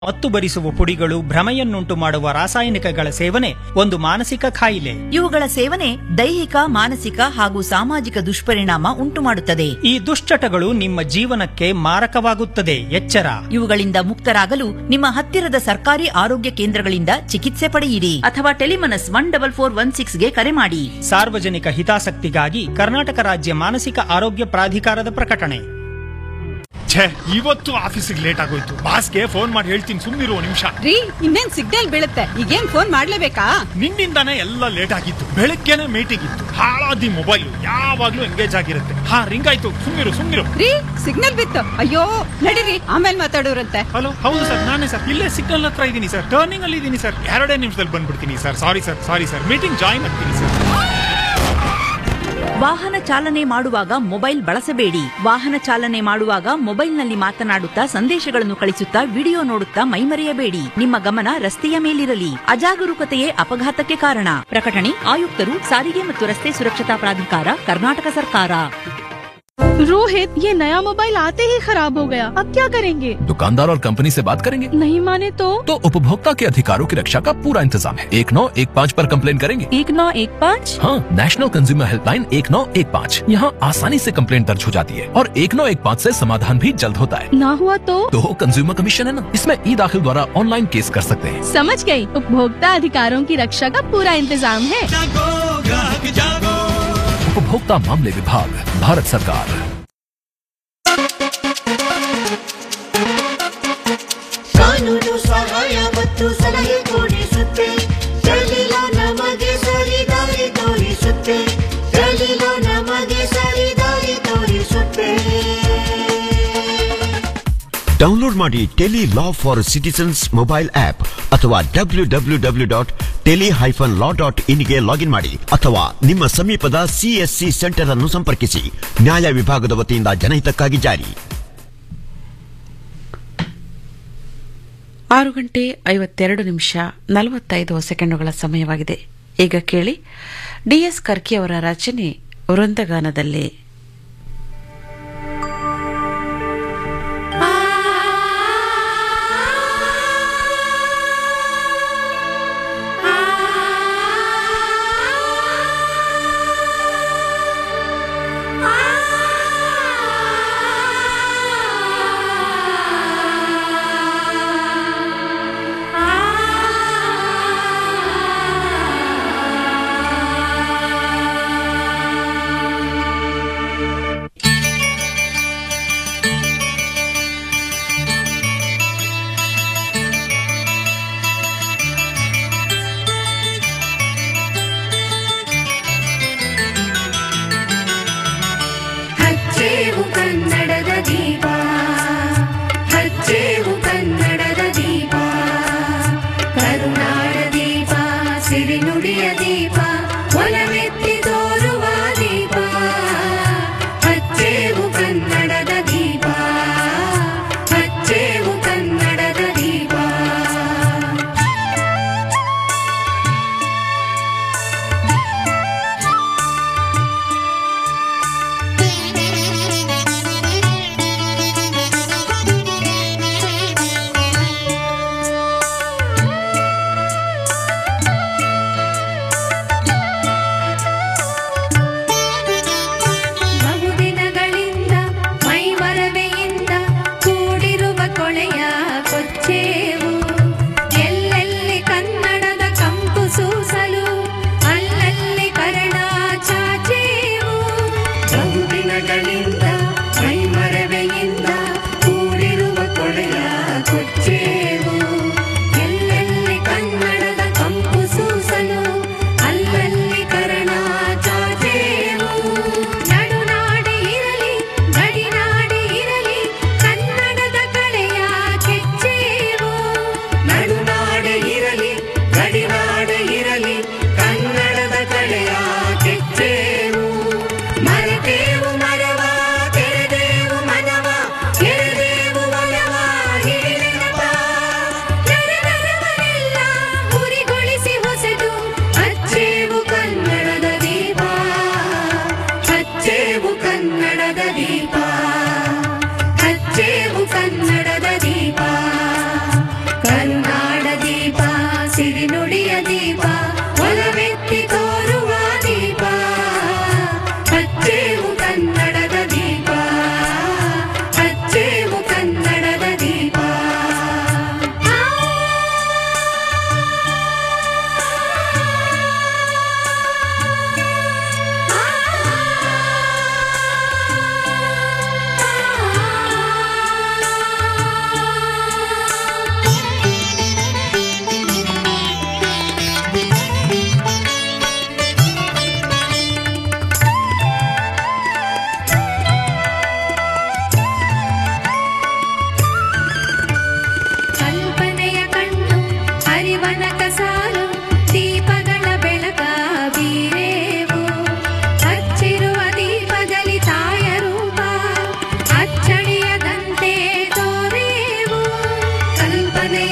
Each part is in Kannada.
ಮತ್ತು ಬರಿಸುವ ಪುಡಿಗಳು ಭ್ರಮೆಯನ್ನುಂಟು ಮಾಡುವ ರಾಸಾಯನಿಕಗಳ ಸೇವನೆ ಒಂದು ಮಾನಸಿಕ ಕಾಯಿಲೆ ಇವುಗಳ ಸೇವನೆ ದೈಹಿಕ ಮಾನಸಿಕ ಹಾಗೂ ಸಾಮಾಜಿಕ ದುಷ್ಪರಿಣಾಮ ಉಂಟುಮಾಡುತ್ತದೆ ಈ ದುಶ್ಚಟಗಳು ನಿಮ್ಮ ಜೀವನಕ್ಕೆ ಮಾರಕವಾಗುತ್ತದೆ ಎಚ್ಚರ ಇವುಗಳಿಂದ ಮುಕ್ತರಾಗಲು ನಿಮ್ಮ ಹತ್ತಿರದ ಸರ್ಕಾರಿ ಆರೋಗ್ಯ ಕೇಂದ್ರಗಳಿಂದ ಚಿಕಿತ್ಸೆ ಪಡೆಯಿರಿ ಅಥವಾ Telemanas one double four one ಸಿಕ್ಸ್ಗೆ ಕರೆ ಮಾಡಿ ಸಾರ್ವಜನಿಕ ಹಿತಾಸಕ್ತಿಗಾಗಿ ಕರ್ನಾಟಕ ರಾಜ್ಯ ಮಾನಸಿಕ ಆರೋಗ್ಯ ಪ್ರಾಧಿಕಾರದ ಪ್ರಕಟಣೆ ಛೇ ಇವತ್ತು ಆಫೀಸಿಗೆ ಲೇಟ್ ಆಗೋಯ್ತು ಬಾಸ್ಗೆ ಫೋನ್ ಮಾಡಿ ಹೇಳ್ತೀನಿ ಸುಮ್ಮನಿರುವ ನಿಮಿಷ ರೀ ಇನ್ನೇನ್ ಸಿಗ್ನಲ್ ಬೀಳುತ್ತೆ ಈಗೇನ್ ಫೋನ್ ಮಾಡ್ಲೇಬೇಕಾ ನಿನ್ನಿಂದಾನೇ ಎಲ್ಲ ಲೇಟ್ ಆಗಿತ್ತು ಬೆಳಗ್ಗೆನೆ ಮೀಟಿಂಗ್ ಇತ್ತು ಹಾಳಾದಿ ಮೊಬೈಲ್ ಯಾವಾಗ್ಲೂ ಎಂಗೇಜ್ ಆಗಿರುತ್ತೆ ಹಾ ರಿಂಗ್ ಆಯ್ತು ಸುಮ್ಮನಿರು ಸುಮ್ಮನಿರು ರೀ ಸಿಗ್ನಲ್ ಬಿತ್ತು ಅಯ್ಯೋ ನಡೀರಿ ಆಮೇಲೆ ಮಾತಾಡೋರಂತೆ ಹಲೋ ಹೌದು ಸರ್ ನಾನೇ ಸರ್ ಇಲ್ಲೇ ಸಿಗ್ನಲ್ ಹತ್ರ ಇದ್ದೀನಿ ಸರ್ ಟರ್ನಿಂಗ್ ಅಲ್ಲಿ ಇದ್ದೀನಿ ಸರ್ ಎರಡೇ ನಿಮಿಷದಲ್ಲಿ ಬಂದ್ಬಿಡ್ತೀನಿ sir sorry sir sorry sir meeting join ಆಗ್ತೀನಿ ಸರ್ ವಾಹನ ಚಾಲನೆ ಮಾಡುವಾಗ ಮೊಬೈಲ್ ಬಳಸಬೇಡಿ ವಾಹನ ಚಾಲನೆ ಮಾಡುವಾಗ ಮೊಬೈಲ್ನಲ್ಲಿ ಮಾತನಾಡುತ್ತಾ ಸಂದೇಶಗಳನ್ನು ಕಳಿಸುತ್ತಾ ವಿಡಿಯೋ ನೋಡುತ್ತಾ ಮೈಮರೆಯಬೇಡಿ ನಿಮ್ಮ ಗಮನ ರಸ್ತೆಯ ಮೇಲಿರಲಿ ಅಜಾಗರೂಕತೆಯೇ ಅಪಘಾತಕ್ಕೆ ಕಾರಣ ಪ್ರಕಟಣೆ ಆಯುಕ್ತರು ಸಾರಿಗೆ ಮತ್ತು ರಸ್ತೆ ಸುರಕ್ಷತಾ ಪ್ರಾಧಿಕಾರ ಕರ್ನಾಟಕ ಸರ್ಕಾರ रोहित ये नया मोबाइल आते ही खराब हो गया अब क्या करेंगे दुकानदार और कंपनी से बात करेंगे नहीं माने तो तो उपभोक्ता के अधिकारों की रक्षा का पूरा इंतजाम है एक नौ एक पाँच पर कंप्लेन करेंगे एक नौ एक पाँच हाँ नेशनल कंज्यूमर हेल्पलाइन एक नौ एक पाँच यहाँ आसानी से कंप्लेन दर्ज हो जाती है और एक नौ एक पाँच ऐसी समाधान भी जल्द होता है ना हुआ तो तो कंज्यूमर कमीशन है ना इसमें ई दाखिल द्वारा ऑनलाइन केस कर सकते हैं समझ गई उपभोक्ता अधिकारों की रक्षा का पूरा इंतजाम है उपभोक्ता मामले विभाग भारत सरकार ಕಾನೂನು ಸಹಾಯ ಮತ್ತು ಸಲಹೆ ಕೊಡಿಸುತ್ತೆ ದಲಿಲ ನಮಗೆ ಸರಿ ದಾರಿ ತೋರಿಸುತ್ತೆ ದಲಿಲ ನಮಗೆ ಸರಿ ದಾರಿ ತೋರಿಸುತ್ತೆ ಡೌನ್ಲೋಡ್ ಮಾಡಿ tele law for citizens mobile app ಅಥವಾ W W W dot tele hyphen law dot ಇನ್ಗೆ ಲಾಗಿನ್ ಮಾಡಿ ಅಥವಾ ನಿಮ್ಮ ಸಮೀಪದ ಸಿಎಸ್ಸಿ ಸೆಂಟರ್ ಅನ್ನು ಸಂಪರ್ಕಿಸಿ ನ್ಯಾಯ ವಿಭಾಗದ ವತಿಯಿಂದ ಜನಹಿತಕ್ಕಾಗಿ ಜಾರಿ ಆರು ಗಂಟೆ ಐವತ್ತೆರಡು ನಿಮಿಷ ನಲವತ್ತೈದು ಸೆಕೆಂಡುಗಳ ಸಮಯವಾಗಿದೆ ಈಗ ಕೇಳಿ ಡಿಎಸ್ ಕರ್ಕಿ ಅವರ ರಚನೆ ವೃಂದಗಾನದಲ್ಲಿ ಆ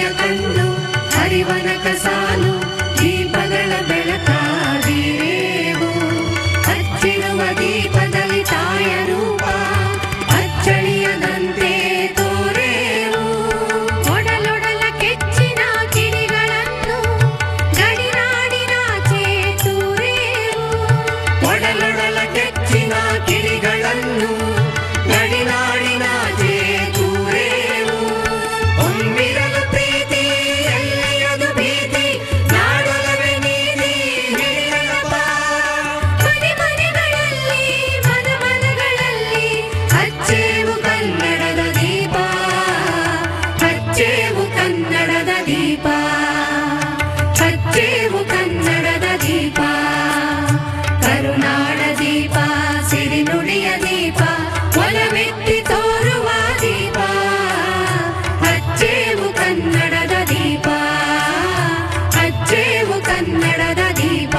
ಕಣ್ಣು ಹರಿವನಕ ಸಾಲು ದೀಪಗಳ ಬೆಳಕಾದಿರೇವು ಹಚ್ಚಿರುವ ದೀಪದಲ್ಲಿ ತಾಯ ರೂಪ ಅಚ್ಚಳಿಯದಂತೆ ತೋರೇವು ಒಡಲೊಡಲ ಕೆಚ್ಚಿನ ಕಿಡಿಗಳನ್ನು ಗಡಿನಾಡಿನಾಚೆ ತೂರೇವು ಒಡಲೊಡಲ ಕೆಚ್ಚಿನ ಕಿಡಿಗಳನ್ನು ಗಡಿನಾಡಿನಾಚೆ ತೂರೇವು ಒಮ್ಮಿರಲು ಪ್ರೀತಿ ಎಲ್ಲಿಯದು ಭೀತಿ ನಾಡೊಲವೇ ನೀತಿ ಹಿಡಿಯಲಪ್ಪ ಮನೆ ಮನೆಗಳಲ್ಲಿ ಮನ ಮನಗಳಲ್ಲಿ ಹಚ್ಚೇವು ಕನ್ನಡದ ದೀಪ ಹಚ್ಚೇವು ಕನ್ನಡದ ದೀಪ ಹಚ್ಚೇವು ಕನ್ನಡದ ದೀಪ ಕರುನಾಡ ದೀಪ ಸಿರಿನುಡಿಯ ದೀಪ ಒಲವೆತ್ತಿ ತೋರುವ ದೀಪ ಹಚ್ಚೇವು ಕನ್ನಡದ ದೀಪ ಹಚ್ಚೇವು ಕನ್ನಡದ ದೀಪ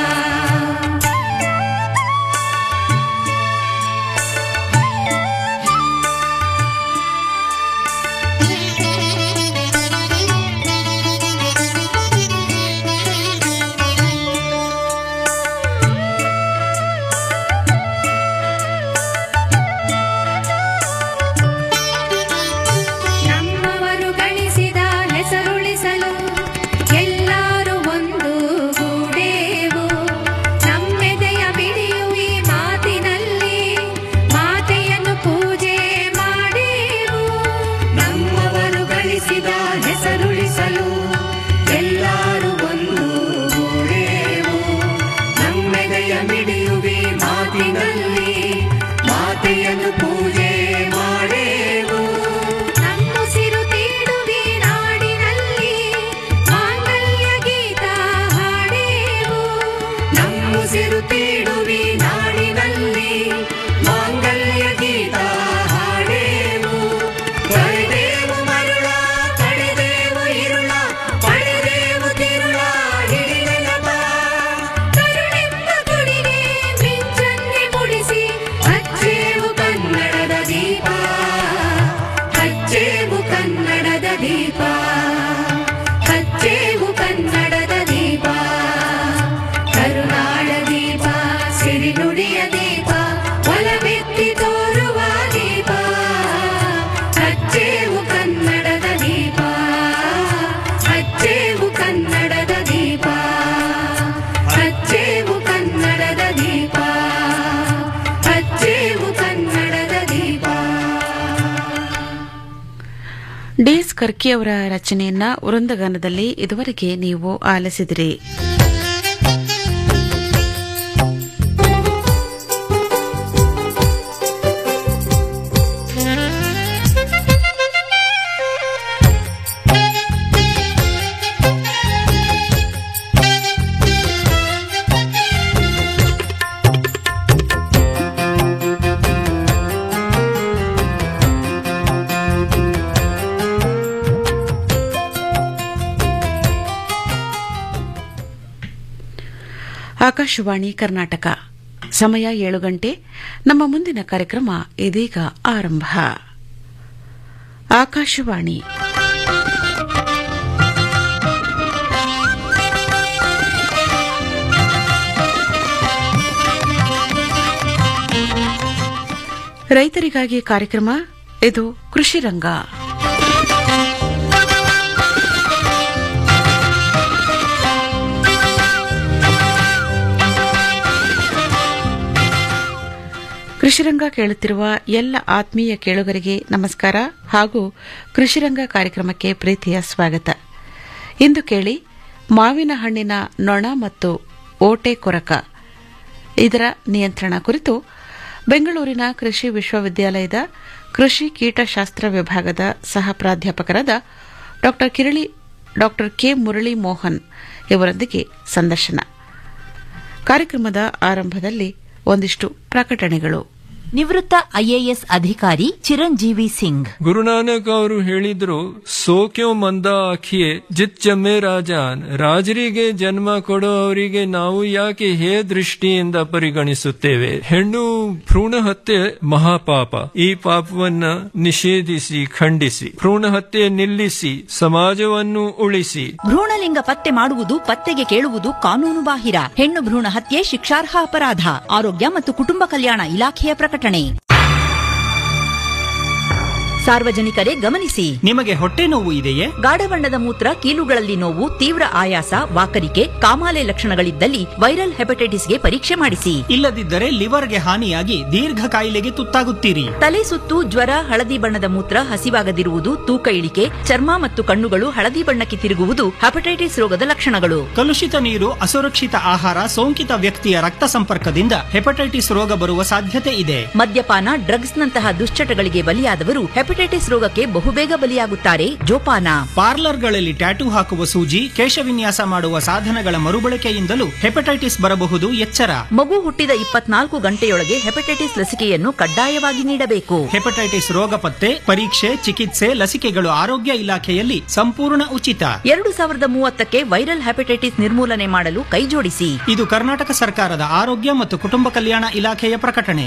ನಮ್ಮವರು ಗಳಿಸಿದ ಹೆಸರುಳಿಸಲು ಎಲ್ಲರೂ ಒಂದು ಗೂಡೇವು ನಮ್ಮೆದೆಯ ಬಿಡಿಯು ಈ ಮಾತಿನಲ್ಲಿ ಮಾತೆಯನ್ನು ಪೂಜೆ ಮಾಡೇವು ನಮ್ಮವರು ಗಳಿಸಿದ ಹೆಸರುಳಿಸಲು ಎಲ್ಲರೂ ಒಂದು ಗೂಡೇವು ನಮ್ಮೆದೆಯ ಮಿಡಿಯುವಿ ಮಾತಿನಲ್ಲಿ ಮಾತೆಯನ್ನು ಪೂಜೆ ಮಾಡೇವು ನಮ್ಮುಸಿರು ತೀಡುವಿ ನಾಡಿನಲ್ಲಿ ಮಾಂಗಲ್ಯ ಗೀತ ಹಾಡೇವು ನಮ್ಮುಸಿರು ತೀಡುವಿ ನಾಡಿನಲ್ಲಿ ಮಾಂಗಲ್ಯ ಗೀತ ಹಾಡೇವು ಕಳೆದೇವು ಮರುಳ ಕಳೆದೇವು ಇರುಳ ಪಡೆದೇವು ತಿರುಳ ಹಿಡಿದೆನಪ ಕರುಣೆಂಬ ಗುಡಿಗೆ ಮಿಂಚನ್ನೆ ಮುಡಿಸಿ ಹಚ್ಚೇವು ಕನ್ನಡದ ದೀಪ ಹಚ್ಚೇವು ಕನ್ನಡದ ದೀಪ ಹಚ್ಚೇವು ಕನ್ನಡದ ದೀಪ ಕರುನಾಡ ದೀಪ ಸಿರಿನುಡಿಯ ದೀಪ ಒಲವೆತ್ತಿ ತೋರುವ ದೀಪ ಹಚ್ಚೇವು ಕನ್ನಡದ ದೀಪ ಹಚ್ಚೇವು ಕನ್ನಡದ ದೀಪ ಹಚ್ಚೇವು ಕನ್ನಡದ ದೀಪ ಹಚ್ಚೇವು ಕನ್ನಡದ ದೀಪ ಡಿಎಸ್ ಕರ್ಕಿ ಅವರ ರಚನೆಯನ್ನ ವೃಂದಗಾನದಲ್ಲಿ ಇದುವರೆಗೆ ನೀವು ಆಲಿಸಿದಿರಿ ಆಕಾಶವಾಣಿ ಕರ್ನಾಟಕ ಸಮಯ ಏಳು ಗಂಟೆ ನಮ್ಮ ಮುಂದಿನ ಕಾರ್ಯಕ್ರಮ ಇದೀಗ ಆರಂಭ ಆಕಾಶವಾಣಿ ರೈತರಿಗಾಗಿ ಕಾರ್ಯಕ್ರಮ ಇದು ಕೃಷಿ ರಂಗ ಕೃಷಿರಂಗ ಕೇಳುತ್ತಿರುವ ಎಲ್ಲ ಆತ್ಮೀಯ ಕೇಳುಗರಿಗೆ ನಮಸ್ಕಾರ ಹಾಗೂ ಕೃಷಿರಂಗ ಕಾರ್ಯಕ್ರಮಕ್ಕೆ ಪ್ರೀತಿಯ ಸ್ವಾಗತ ಇಂದು ಕೇಳಿ ಮಾವಿನ ಹಣ್ಣಿನ ನೊಣ ಮತ್ತು ಓಟೆ ಕೊರಕ ಇದರ ನಿಯಂತ್ರಣ ಕುರಿತು ಬೆಂಗಳೂರಿನ ಕೃಷಿ ವಿಶ್ವವಿದ್ಯಾಲಯದ ಕೃಷಿ ಕೀಟಶಾಸ್ತ್ರ ವಿಭಾಗದ ಸಹ ಪ್ರಾಧ್ಯಾಪಕರಾದ ಡಾ ಕಿರಳಿ ಡಾ ಕೆ ಮುರಳಿ ಮೋಹನ್ ಇವರೊಂದಿಗೆ ಸಂದರ್ಶನ ಕಾರ್ಯಕ್ರಮದ ಆರಂಭದಲ್ಲಿ ಒಂದಿಷ್ಟು ಪ್ರಕಟಣೆಗಳು ನಿವೃತ್ತ ಐಎಎಸ್ ಅಧಿಕಾರಿ ಚಿರಂಜೀವಿ ಸಿಂಗ್ ಗುರುನಾನಕ್ ಅವರು ಹೇಳಿದ್ರು ಸೋಕ್ಯೋ ಮಂದ ಆಖಿಯೇ ಜಿತ್ ಜಮ್ಮೆ ರಾಜಾನ್ ರಾಜರಿಗೆ ಜನ್ಮ ಕೊಡುವವರಿಗೆ ನಾವು ಯಾಕೆ ಹೇ ದೃಷ್ಟಿಯಿಂದ ಪರಿಗಣಿಸುತ್ತೇವೆ ಹೆಣ್ಣು ಭ್ರೂಣ ಹತ್ಯೆ ಮಹಾಪಾಪ ಈ ಪಾಪವನ್ನ ನಿಷೇಧಿಸಿ ಖಂಡಿಸಿ ಭ್ರೂಣ ಹತ್ಯೆ ನಿಲ್ಲಿಸಿ ಸಮಾಜವನ್ನು ಉಳಿಸಿ ಭ್ರೂಣಲಿಂಗ ಪತ್ತೆ ಮಾಡುವುದು ಪತ್ತೆಗೆ ಕೇಳುವುದು ಕಾನೂನು ಬಾಹಿರ ಹೆಣ್ಣು ಭ್ರೂಣ ಹತ್ಯೆ ಶಿಕ್ಷಾರ್ಹ ಅಪರಾಧ ಆರೋಗ್ಯ ಮತ್ತು ಕುಟುಂಬ ಕಲ್ಯಾಣ ಇಲಾಖೆಯ ಪ್ರಕಟಣೆ ಸಾರ್ವಜನಿಕರೇ ಗಮನಿಸಿ ನಿಮಗೆ ಹೊಟ್ಟೆ ನೋವು ಇದೆಯೇ ಗಾಢ ಬಣ್ಣದ ಮೂತ್ರ ಕೀಲುಗಳಲ್ಲಿ ನೋವು ತೀವ್ರ ಆಯಾಸ ವಾಕರಿಕೆ ಕಾಮಾಲೆ ಲಕ್ಷಣಗಳಿದ್ದಲ್ಲಿ ವೈರಲ್ ಹೆಪಟೈಟಿಸ್ಗೆ ಪರೀಕ್ಷೆ ಮಾಡಿಸಿ ಇಲ್ಲದಿದ್ದರೆ ಲಿವರ್ಗೆ ಹಾನಿಯಾಗಿ ದೀರ್ಘ ಕಾಯಿಲೆಗೆ ತುತ್ತಾಗುತ್ತೀರಿ ತಲೆ ಸುತ್ತು ಜ್ವರ ಹಳದಿ ಬಣ್ಣದ ಮೂತ್ರ ಹಸಿವಾಗದಿರುವುದು ತೂಕ ಇಳಿಕೆ ಚರ್ಮ ಮತ್ತು ಕಣ್ಣುಗಳು ಹಳದಿ ಬಣ್ಣಕ್ಕೆ ತಿರುಗುವುದು ಹೆಪಟೈಟಿಸ್ ರೋಗದ ಲಕ್ಷಣಗಳು ಕಲುಷಿತ ನೀರು ಅಸುರಕ್ಷಿತ ಆಹಾರ ಸೋಂಕಿತ ವ್ಯಕ್ತಿಯ ರಕ್ತ ಸಂಪರ್ಕದಿಂದ ಹೆಪಟೈಟಿಸ್ ರೋಗ ಬರುವ ಸಾಧ್ಯತೆ ಇದೆ ಮದ್ಯಪಾನ ಡ್ರಗ್ಸ್ನಂತಹ ದುಶ್ಚಟಗಳಿಗೆ ಬಲಿಯಾದವರು ಹೆಪಟೈಟಿಸ್ ರೋಗಕ್ಕೆ ಬಹುಬೇಗ ಬಲಿಯಾಗುತ್ತಾರೆ ಜೋಪಾನ ಪಾರ್ಲರ್ಗಳಲ್ಲಿ ಟ್ಯಾಟೂ ಹಾಕುವ ಸೂಜಿ ಕೇಶವಿನ್ಯಾಸ ಮಾಡುವ ಸಾಧನಗಳ ಮರುಬಳಕೆಯಿಂದಲೂ ಹೆಪಟೈಟಿಸ್ ಬರಬಹುದು ಎಚ್ಚರ ಮಗು ಹುಟ್ಟಿದ ಇಪ್ಪತ್ನಾಲ್ಕು ಗಂಟೆಯೊಳಗೆ ಹೆಪಟೈಟಿಸ್ ಲಸಿಕೆಯನ್ನು ಕಡ್ಡಾಯವಾಗಿ ನೀಡಬೇಕು ಹೆಪಟೈಟಿಸ್ ರೋಗ ಪತ್ತೆ ಪರೀಕ್ಷೆ ಚಿಕಿತ್ಸೆ ಲಸಿಕೆಗಳು ಆರೋಗ್ಯ ಇಲಾಖೆಯಲ್ಲಿ ಸಂಪೂರ್ಣ ಉಚಿತ ಎರಡು ಸಾವಿರದ ಮೂವತ್ತಕ್ಕೆ ವೈರಲ್ ಹೆಪಟೈಟಿಸ್ ನಿರ್ಮೂಲನೆ ಮಾಡಲು ಕೈಜೋಡಿಸಿ ಇದು ಕರ್ನಾಟಕ ಸರ್ಕಾರದ ಆರೋಗ್ಯ ಮತ್ತು ಕುಟುಂಬ ಕಲ್ಯಾಣ ಇಲಾಖೆಯ ಪ್ರಕಟಣೆ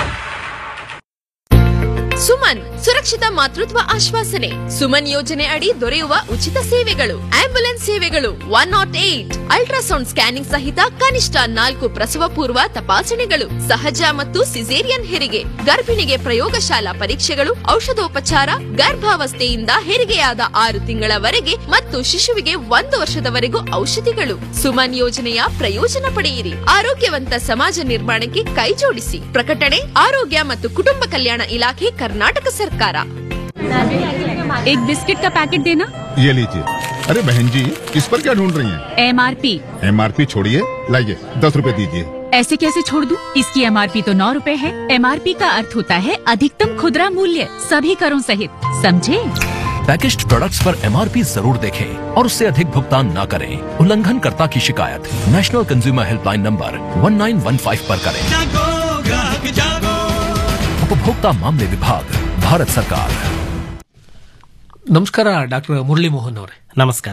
ಸುಮನ್ ಸುರಕ್ಷಿತ ಮಾತೃತ್ವ ಆಶ್ವಾಸನೆ ಸುಮನ್ ಯೋಜನೆ ಅಡಿ ದೊರೆಯುವ ಉಚಿತ ಸೇವೆಗಳು ಆಂಬ್ಯುಲೆನ್ಸ್ ಸೇವೆಗಳು one nought eight ultrasound scanning ಸಹಿತ ಕನಿಷ್ಠ ನಾಲ್ಕು ಪ್ರಸವ ಪೂರ್ವ ತಪಾಸಣೆಗಳು ಸಹಜ ಮತ್ತು ಸಿಸೇರಿಯನ್ ಹೆರಿಗೆ ಗರ್ಭಿಣಿಗೆ ಪ್ರಯೋಗಶಾಲಾ ಪರೀಕ್ಷೆಗಳು ಔಷಧೋಪಚಾರ ಗರ್ಭಾವಸ್ಥೆಯಿಂದ ಹೆರಿಗೆಯಾದ ಆರು ತಿಂಗಳವರೆಗೆ ಮತ್ತು ಶಿಶುವಿಗೆ ಒಂದು ವರ್ಷದವರೆಗೂ ಔಷಧಿಗಳು ಸುಮನ್ ಯೋಜನೆಯ ಪ್ರಯೋಜನ ಪಡೆಯಿರಿ ಆರೋಗ್ಯವಂತ ಸಮಾಜ ನಿರ್ಮಾಣಕ್ಕೆ ಕೈಜೋಡಿಸಿ ಪ್ರಕಟಣೆ ಆರೋಗ್ಯ ಮತ್ತು ಕುಟುಂಬ ಕಲ್ಯಾಣ ಇಲಾಖೆ ಕರ್ನಾಟಕ ಸರ್ಕಾರ एक बिस्किट का पैकेट देना ये लीजिए अरे बहन जी इस पर क्या ढूंढ रही हैं? एमआरपी एमआरपी छोड़िए लाइए दस रुपए दीजिए ऐसे कैसे छोड़ दूं? इसकी एमआरपी तो नौ रूपए है एमआरपी का अर्थ होता है अधिकतम खुदरा मूल्य सभी करों सहित समझे पैकेज्ड प्रोडक्ट्स पर एमआरपी जरूर देखें और उससे अधिक भुगतान न करें उल्लंघनकर्ता की शिकायत नेशनल कंज्यूमर हेल्पलाइन नंबर 1915 पर करें उपभोक्ता मामले विभाग भारत सरकार ನಮಸ್ಕಾರ ಡಾಕ್ಟರ್ ಮುರಳಿ ಮೋಹನ್ ಅವರೇ ನಮಸ್ಕಾರ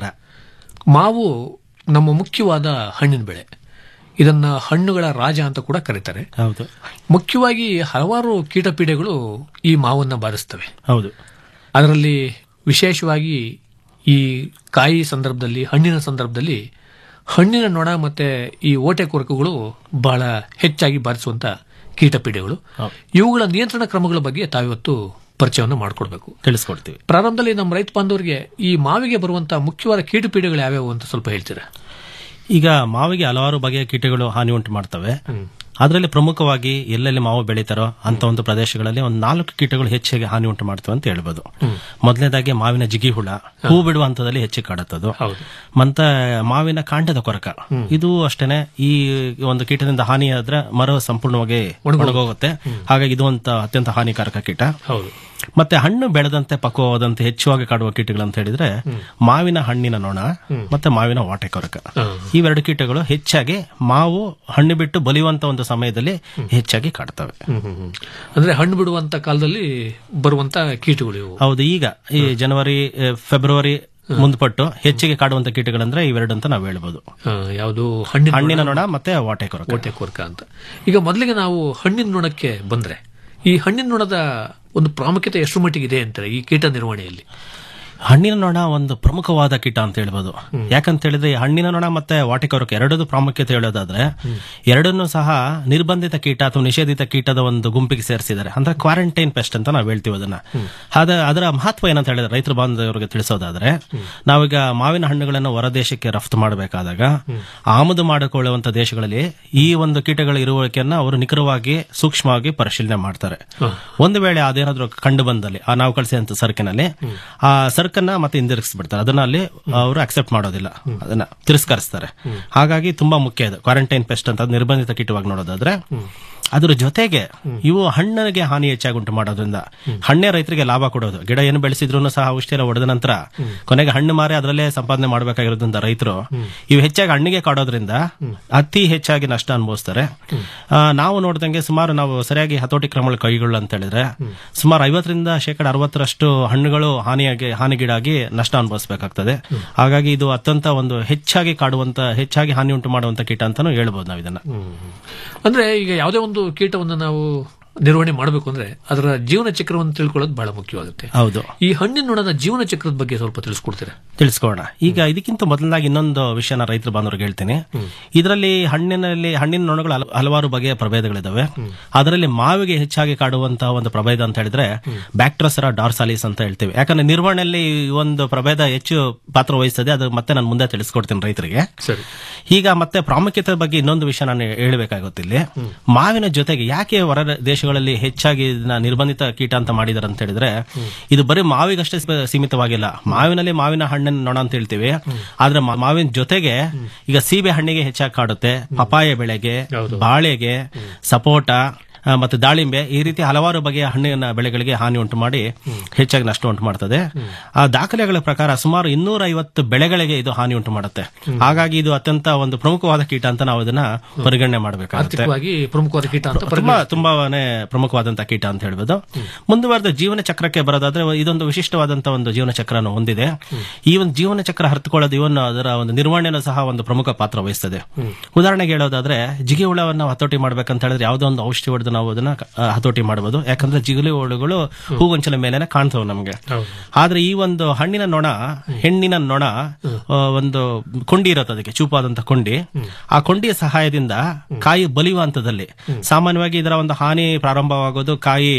ಮಾವು ನಮ್ಮ ಮುಖ್ಯವಾದ ಹಣ್ಣಿನ ಬೆಳೆ ಇದನ್ನ ಹಣ್ಣುಗಳ ರಾಜ ಅಂತ ಕೂಡ ಕರೀತಾರೆ ಹೌದು ಮುಖ್ಯವಾಗಿ ಹಲವಾರು ಕೀಟಪೀಡೆಗಳು ಈ ಮಾವನ್ನ ಬಾರಿಸ್ತವೆ ಹೌದು ಅದರಲ್ಲಿ ವಿಶೇಷವಾಗಿ ಈ ಕಾಯಿ ಸಂದರ್ಭದಲ್ಲಿ ಹಣ್ಣಿನ ಸಂದರ್ಭದಲ್ಲಿ ಹಣ್ಣಿನ ನೊಣ ಮತ್ತೆ ಈ ಓಟೆ ಕೊರಕುಗಳು ಬಹಳ ಹೆಚ್ಚಾಗಿ ಬಾರಿಸುವಂತ ಕೀಟಪೀಡೆಗಳು ಇವುಗಳ ನಿಯಂತ್ರಣ ಕ್ರಮಗಳ ಬಗ್ಗೆ ತಾವಿವತ್ತು ಪರಿಚಯವನ್ನು ಮಾಡಿಕೊಡ್ಬೇಕು ತಿಳಿಸ್ಕೊಡ್ತೀವಿ ಪ್ರಾರಂಭದಲ್ಲಿ ನಮ್ಮ ರೈತ ಬಾಂಧವರಿಗೆ ಈ ಮಾವಿಗೆ ಬರುವಂತಹ ಮುಖ್ಯವಾದ ಕೀಟಪೀಡೆಗಳು ಯಾವ್ಯಾವು ಅಂತ ಸ್ವಲ್ಪ ಹೇಳ್ತೀರಾ ಈಗ ಮಾವಿಗೆ ಹಲವಾರು ಬಗೆಯ ಕೀಟಗಳು ಹಾನಿ ಉಂಟು ಮಾಡ್ತವೆ ಅದರಲ್ಲಿ ಪ್ರಮುಖವಾಗಿ ಎಲ್ಲೆಲ್ಲಿ ಮಾವು ಬೆಳೀತಾರೋ ಅಂತ ಒಂದು ಪ್ರದೇಶಗಳಲ್ಲಿ ಒಂದು ನಾಲ್ಕು ಕೀಟಗಳು ಹೆಚ್ಚಿಗೆ ಹಾನಿ ಉಂಟು ಮಾಡ್ತವೆ ಅಂತ ಹೇಳ್ಬೋದು ಮೊದಲನೇದಾಗಿ ಮಾವಿನ ಜಿಗಿ ಹುಳ ಹೂ ಬಿಡುವ ಹಂತದಲ್ಲಿ ಹೆಚ್ಚಿಗೆ ಕಾಡುತ್ತದು ಮತ್ತೆ ಮಾವಿನ ಕಾಂಡದ ಕೊರಕ ಇದು ಅಷ್ಟೇನೆ ಈ ಒಂದು ಕೀಟದಿಂದ ಹಾನಿ ಆದ್ರೆ ಮರ ಸಂಪೂರ್ಣವಾಗಿ ಒಣಗೋಗುತ್ತೆ ಹಾಗಾಗಿ ಇದು ಒಂದು ಅತ್ಯಂತ ಹಾನಿಕಾರಕ ಕೀಟ ಹೌದು ಮತ್ತೆ ಹಣ್ಣು ಬೆಳೆದಂತೆ ಪಕ್ವವಾದಂತೆ ಹೆಚ್ಚುವಾಗಿ ಕಾಡುವ ಕೀಟಗಳು ಅಂತ ಹೇಳಿದ್ರೆ ಮಾವಿನ ಹಣ್ಣಿನ ನೊಣ ಮತ್ತೆ ಮಾವಿನ ವಾಟೆ ಕೊರಕ ಇವೆರಡು ಕೀಟಗಳು ಹೆಚ್ಚಾಗಿ ಮಾವು ಹಣ್ಣು ಬಿಟ್ಟು ಬಲಿಯುವಂತ ಒಂದು ಸಮಯದಲ್ಲಿ ಹೆಚ್ಚಾಗಿ ಕಾಡ್ತವೆ ಅಂದ್ರೆ ಹಣ್ಣು ಬಿಡುವಂತ ಕಾಲದಲ್ಲಿ ಬರುವಂತ ಕೀಟಗಳು ಇವು ಹೌದು ಈಗ ಈ ಜನವರಿ ಆ, ಫೆಬ್ರವರಿ ಮುಂದ್ಪಟ್ಟು ಹೆಚ್ಚಿಗೆ ಕಾಡುವಂತ ಕೀಟಗಳಂದ್ರೆ ಇವೆರಡು ಅಂತ ನಾವು ಹೇಳ್ಬೋದು ಯಾವುದು ಹಣ್ಣಿನ ಹಣ್ಣಿನ ನೊಣ ಮತ್ತೆ ವಾಟೆ ಕೊರಕ ಓಟೆ ಕೊರಕ ಅಂತ ಈಗ ಮೊದಲಿಗೆ ನಾವು ಹಣ್ಣಿನ ನೊಣಕ್ಕೆ ಬಂದ್ರೆ ಈ ಹಣ್ಣಿನ ನೊಣದ ಒಂದು ಪ್ರಾಮುಖ್ಯತೆ ಎಷ್ಟು ಮಟ್ಟಿಗೆ ಇದೆ ಅಂತಾರೆ ಈ ಕೀಟ ನಿರ್ವಹಣೆಯಲ್ಲಿ ಹಣ್ಣಿನ ನೊಣ ಒಂದು ಪ್ರಮುಖವಾದ ಕೀಟ ಅಂತ ಹೇಳ್ಬೋದು ಯಾಕಂತ ಹೇಳಿದ್ರೆ ಈ ಹಣ್ಣಿನ ನೊಣ ಮತ್ತೆ ವಾಟಿಕೊರಕ ಎರಡದು ಪ್ರಾಮುಖ್ಯತೆ ಹೇಳೋದಾದ್ರೆ ಎರಡನ್ನೂ ಸಹ ನಿರ್ಬಂಧಿತ ಕೀಟ ಅಥವಾ ನಿಷೇಧಿತ ಕೀಟದ ಒಂದು ಗುಂಪಿಗೆ ಸೇರಿಸಿದ್ದಾರೆ ಅಂದ್ರೆ ಕ್ವಾರಂಟೈನ್ ಪೆಸ್ಟ್ ಅಂತ ನಾವು ಹೇಳ್ತೀವಿ ಅದನ್ನ ಅದ ಅದರ ಮಹತ್ವ ಏನಂತ ಹೇಳಿದ್ರೆ ರೈತರ ಬಾಂಧವರಿಗೆ ತಿಳಿಸೋದಾದ್ರೆ ನಾವೀಗ ಮಾವಿನ ಹಣ್ಣುಗಳನ್ನು ಹೊರದೇಶಕ್ಕೆ ರಫ್ತು ಮಾಡಬೇಕಾದಾಗ ಆಮದು ಮಾಡಿಕೊಳ್ಳುವಂತ ದೇಶಗಳಲ್ಲಿ ಈ ಒಂದು ಕೀಟಗಳ ಇರುವಿಕೆಯನ್ನ ಅವರು ನಿಖರವಾಗಿ ಸೂಕ್ಷ್ಮವಾಗಿ ಪರಿಶೀಲನೆ ಮಾಡ್ತಾರೆ ಒಂದು ವೇಳೆ ಅದೇನಾದ್ರೂ ಕಂಡು ಬಂದಲ್ಲಿ ಆ ನಾವು ಕಳಿಸಿದಂತ ಸರಕಿನಲ್ಲಿ ಆ ಸರಕನ್ನ ಮತ್ತೆ ಹಿಂದಿರುಗಿಸ್ಬಿಡ್ತಾರೆ ಅದನ್ನ ಅಲ್ಲಿ ಅವರು ಅಕ್ಸೆಪ್ಟ್ ಮಾಡೋದಿಲ್ಲ ಅದನ್ನ ತಿರಸ್ಕರಿಸ್ತಾರೆ ಹಾಗಾಗಿ ತುಂಬಾ ಮುಖ್ಯ ಇದು ಕ್ವಾರಂಟೈನ್ ಪೆಸ್ಟ್ ಅಂತ ಅದು ನಿರ್ಬಂಧಿತ ಕೀಟವಾಗಿ ನೋಡೋದಾದ್ರೆ ಅದ್ರ ಜೊತೆಗೆ ಇವು ಹಣ್ಣಿಗೆ ಹಾನಿ ಹೆಚ್ಚಾಗಿ ಉಂಟು ಮಾಡೋದ್ರಿಂದ ಹಣ್ಣೇ ರೈತರಿಗೆ ಲಾಭ ಕೊಡೋದು ಗಿಡ ಏನು ಬೆಳೆಸಿದ್ರು ಸಹ ಔಷಧಿ ಎಲ್ಲ ಹೊಡೆದ ನಂತರ ಕೊನೆಗೆ ಹಣ್ಣು ಮಾರಿ ಅದರಲ್ಲೇ ಸಂಪಾದನೆ ಮಾಡಬೇಕಾಗಿರೋದ್ರಿಂದ ರೈತರು ಇವು ಹೆಚ್ಚಾಗಿ ಹಣ್ಣಿಗೆ ಕಾಡೋದ್ರಿಂದ ಅತಿ ಹೆಚ್ಚಾಗಿ ನಷ್ಟ ಅನುಭವಿಸ್ತಾರೆ ಆ, ನಾವು ನೋಡ್ದಂಗೆ ಸುಮಾರು ನಾವು ಸರಿಯಾಗಿ ಹತೋಟಿ ಕ್ರಮಗಳು ಕೈಗೊಳ್ಳು ಅಂತ ಹೇಳಿದ್ರೆ ಸುಮಾರು ಐವತ್ತರಿಂದ ಶೇಕಡ ಅರವತ್ತರಷ್ಟು ಹಣ್ಣುಗಳು ಹಾನಿಯಾಗಿ ಹಾನಿಗೀಡಾಗಿ ನಷ್ಟ ಅನುಭವಿಸಬೇಕಾಗ್ತದೆ ಹಾಗಾಗಿ ಇದು ಅತ್ಯಂತ ಒಂದು ಹೆಚ್ಚಾಗಿ ಕಾಡುವಂತ ಹೆಚ್ಚಾಗಿ ಹಾನಿ ಉಂಟು ಮಾಡುವಂತ ಕೀಟ ಅಂತಾನು ಹೇಳ್ಬೋದು ನಾವು ಇದನ್ನ ಅಂದ್ರೆ ಈಗ ಯಾವುದೇ ಒಂದು ಕೀಟವನ್ನು ನಾವು ನಿರ್ವಹಣೆ ಮಾಡಬೇಕು ಅಂದ್ರೆ ಅದರ ಜೀವನ ಚಕ್ರವನ್ನು ತಿಳ್ಕೊಳ್ಳೋದು ಬಹಳ ಮುಖ್ಯವಾಗುತ್ತೆ ಹೌದು ಈ ಹಣ್ಣಿನ ನೊಣದ ಜೀವನ ಚಕ್ರದ ಬಗ್ಗೆ ಸ್ವಲ್ಪ ತಿಳಿಸ್ಕೊಡ್ತೀರಾ ತಿಳಿಸ್ಕೋಣ ಈಗ ಇದಕ್ಕಿಂತ ಮೊದಲನಾಗಿ ಇನ್ನೊಂದು ವಿಷಯನ ರೈತರು ಬಾಂಧವರಿಗೆ ಹೇಳ್ತೀನಿ ಇದರಲ್ಲಿ ಹಣ್ಣಿನಲ್ಲಿ ಹಣ್ಣಿನ ನೊಣಗಳು ಹಲ- ಹಲವಾರು ಬಗೆಯ ಪ್ರಭೇದಗಳಿದಾವೆ ಅದರಲ್ಲಿ ಮಾವಿಗೆ ಹೆಚ್ಚಾಗಿ ಕಾಡುವಂತಹ ಒಂದು ಪ್ರಭೇದ ಅಂತ ಹೇಳಿದ್ರೆ ಬ್ಯಾಕ್ಟ್ರಸರ ಡಾರ್ಸಾಲಿಸ್ ಅಂತ ಹೇಳ್ತೀವಿ ಯಾಕಂದ್ರೆ ನಿರ್ವಹಣೆಯಲ್ಲಿ ಈ ಒಂದು ಪ್ರಭೇದ ಹೆಚ್ಚು ಪಾತ್ರ ವಹಿಸ್ತದೆ ಅದು ಮತ್ತೆ ನಾನು ಮುಂದೆ ತಿಳಿಸ್ಕೊಡ್ತೀನಿ ರೈತರಿಗೆ ಸರಿ ಈಗ ಮತ್ತೆ ಪ್ರಾಮುಖ್ಯತೆ ಬಗ್ಗೆ ಇನ್ನೊಂದು ವಿಷಯ ನಾನು ಹೇಳ್ಬೇಕಾಗುತ್ತಿಲ್ಲಿ ಮಾವಿನ ಜೊತೆಗೆ ಯಾಕೆ ಹೊರ ದೇಶಗಳಲ್ಲಿ ಹೆಚ್ಚಾಗಿ ಇದನ್ನ ನಿರ್ಬಂಧಿತ ಕೀಟ ಅಂತ ಮಾಡಿದಾರೆ ಅಂತ ಹೇಳಿದ್ರೆ ಇದು ಬರೀ ಮಾವಿಗಷ್ಟೇ ಸೀ- ಸೀಮಿತವಾಗಿಲ್ಲ ಮಾವಿನಲ್ಲಿ ಮಾವಿನ ಹಣ್ಣಿನ ನೊಣ ಅಂತ ಹೇಳ್ತೀವಿ ಆದ್ರೆ ಮಾ- ಮಾವಿನ ಜೊತೆಗೆ ಈಗ ಸೀಬೆ ಹಣ್ಣಿಗೆ ಹೆಚ್ಚಾಗಿ ಕಾಡುತ್ತೆ ಪಪಾಯ ಬೆಳೆಗೆ ಬಾಳೆಗೆ ಸಪೋಟ ಆ, ಮತ್ತೆ ದಾಳಿಂಬೆ ಈ ರೀತಿ ಹಲವಾರು ಬಗೆಯ ಹಣ್ಣಿನ ಬೆಳೆಗಳಿಗೆ ಹಾನಿ ಉಂಟು ಮಾಡಿ ಹೆಚ್ಚಾಗಿ ನಷ್ಟ ಉಂಟು ಮಾಡ್ತದೆ ಆ ದಾಖಲೆಗಳ ಪ್ರಕಾರ ಸುಮಾರು ಇನ್ನೂರ ಐವತ್ತು ಬೆಳೆಗಳಿಗೆ ಇದು ಹಾನಿ ಉಂಟು ಮಾಡುತ್ತೆ ಹಾಗಾಗಿ ಇದು ಅತ್ಯಂತ ಒಂದು ಪ್ರಮುಖವಾದ ಕೀಟ ಅಂತ ನಾವು ಇದನ್ನ ಪರಿಗಣನೆ ಮಾಡಬೇಕಾಗುತ್ತೆ ಆರ್ಥಿಕವಾಗಿ ಪ್ರಮುಖವಾದ ಕೀಟ ಅಂತ ತುಂಬಾ ತುಂಬಾನೇ ಪ್ರಮುಖವಾದಂತಹ ಕೀಟ ಅಂತ ಹೇಳ್ಬೋದು ಮುಂದುವರೆದ ಜೀವನ ಚಕ್ರಕ್ಕೆ ಬರೋದಾದ್ರೆ ಇದೊಂದು ವಿಶಿಷ್ಟವಾದಂತಹ ಒಂದು ಜೀವನ ಚಕ್ರನ ಹೊಂದಿದೆ ಈ ಒಂದು ಜೀವನ ಚಕ್ರ ಹರಿದುಕೊಳ್ಳೋದು ಇವನ್ ಅದರ ಒಂದು ನಿರ್ವಹಣೆನೂ ಸಹ ಒಂದು ಪ್ರಮುಖ ಪಾತ್ರ ವಹಿಸ್ತದೆ ಉದಾಹರಣೆಗೆ ಹೇಳೋದಾದ್ರೆ ಜಿಗಿ ಹುಳವನ್ನ ನಾವು ಹತೋಟಿ ಮಾಡ್ಬೇಕಂತ ಹೇಳಿದ್ರೆ ಯಾವುದೋ ಒಂದು ಔಷಧಿ ಹೊಡೆದು ನಾವು ಅದನ್ನ ಆ, ಹತೋಟಿ ಮಾಡಬಹುದು ಯಾಕಂದ್ರೆ ಜಿಗುಲಿ ಹುಳುಗಳು ಹೂಗೊಂಚಲ ಮೇಲೆ ಕಾಣ್ತವೆ ನಮಗೆ ಆದ್ರೆ ಈ ಒಂದು ಹಣ್ಣಿನ ನೊಣ ಹೆಣ್ಣಿನ ನೊಣ ಆ, ಒಂದು ಕೊಂಡಿ ಇರುತ್ತೆ ಅದಕ್ಕೆ ಚೂಪಾದಂತ ಕೊಂಡಿ ಆ ಕೊಂಡಿಯ ಸಹಾಯದಿಂದ ಕಾಯಿ ಬಲಿಯುವ ಹಂತದಲ್ಲಿ ಸಾಮಾನ್ಯವಾಗಿ ಇದರ ಒಂದು ಹಾನಿ ಪ್ರಾರಂಭವಾಗೋದು ಕಾಯಿ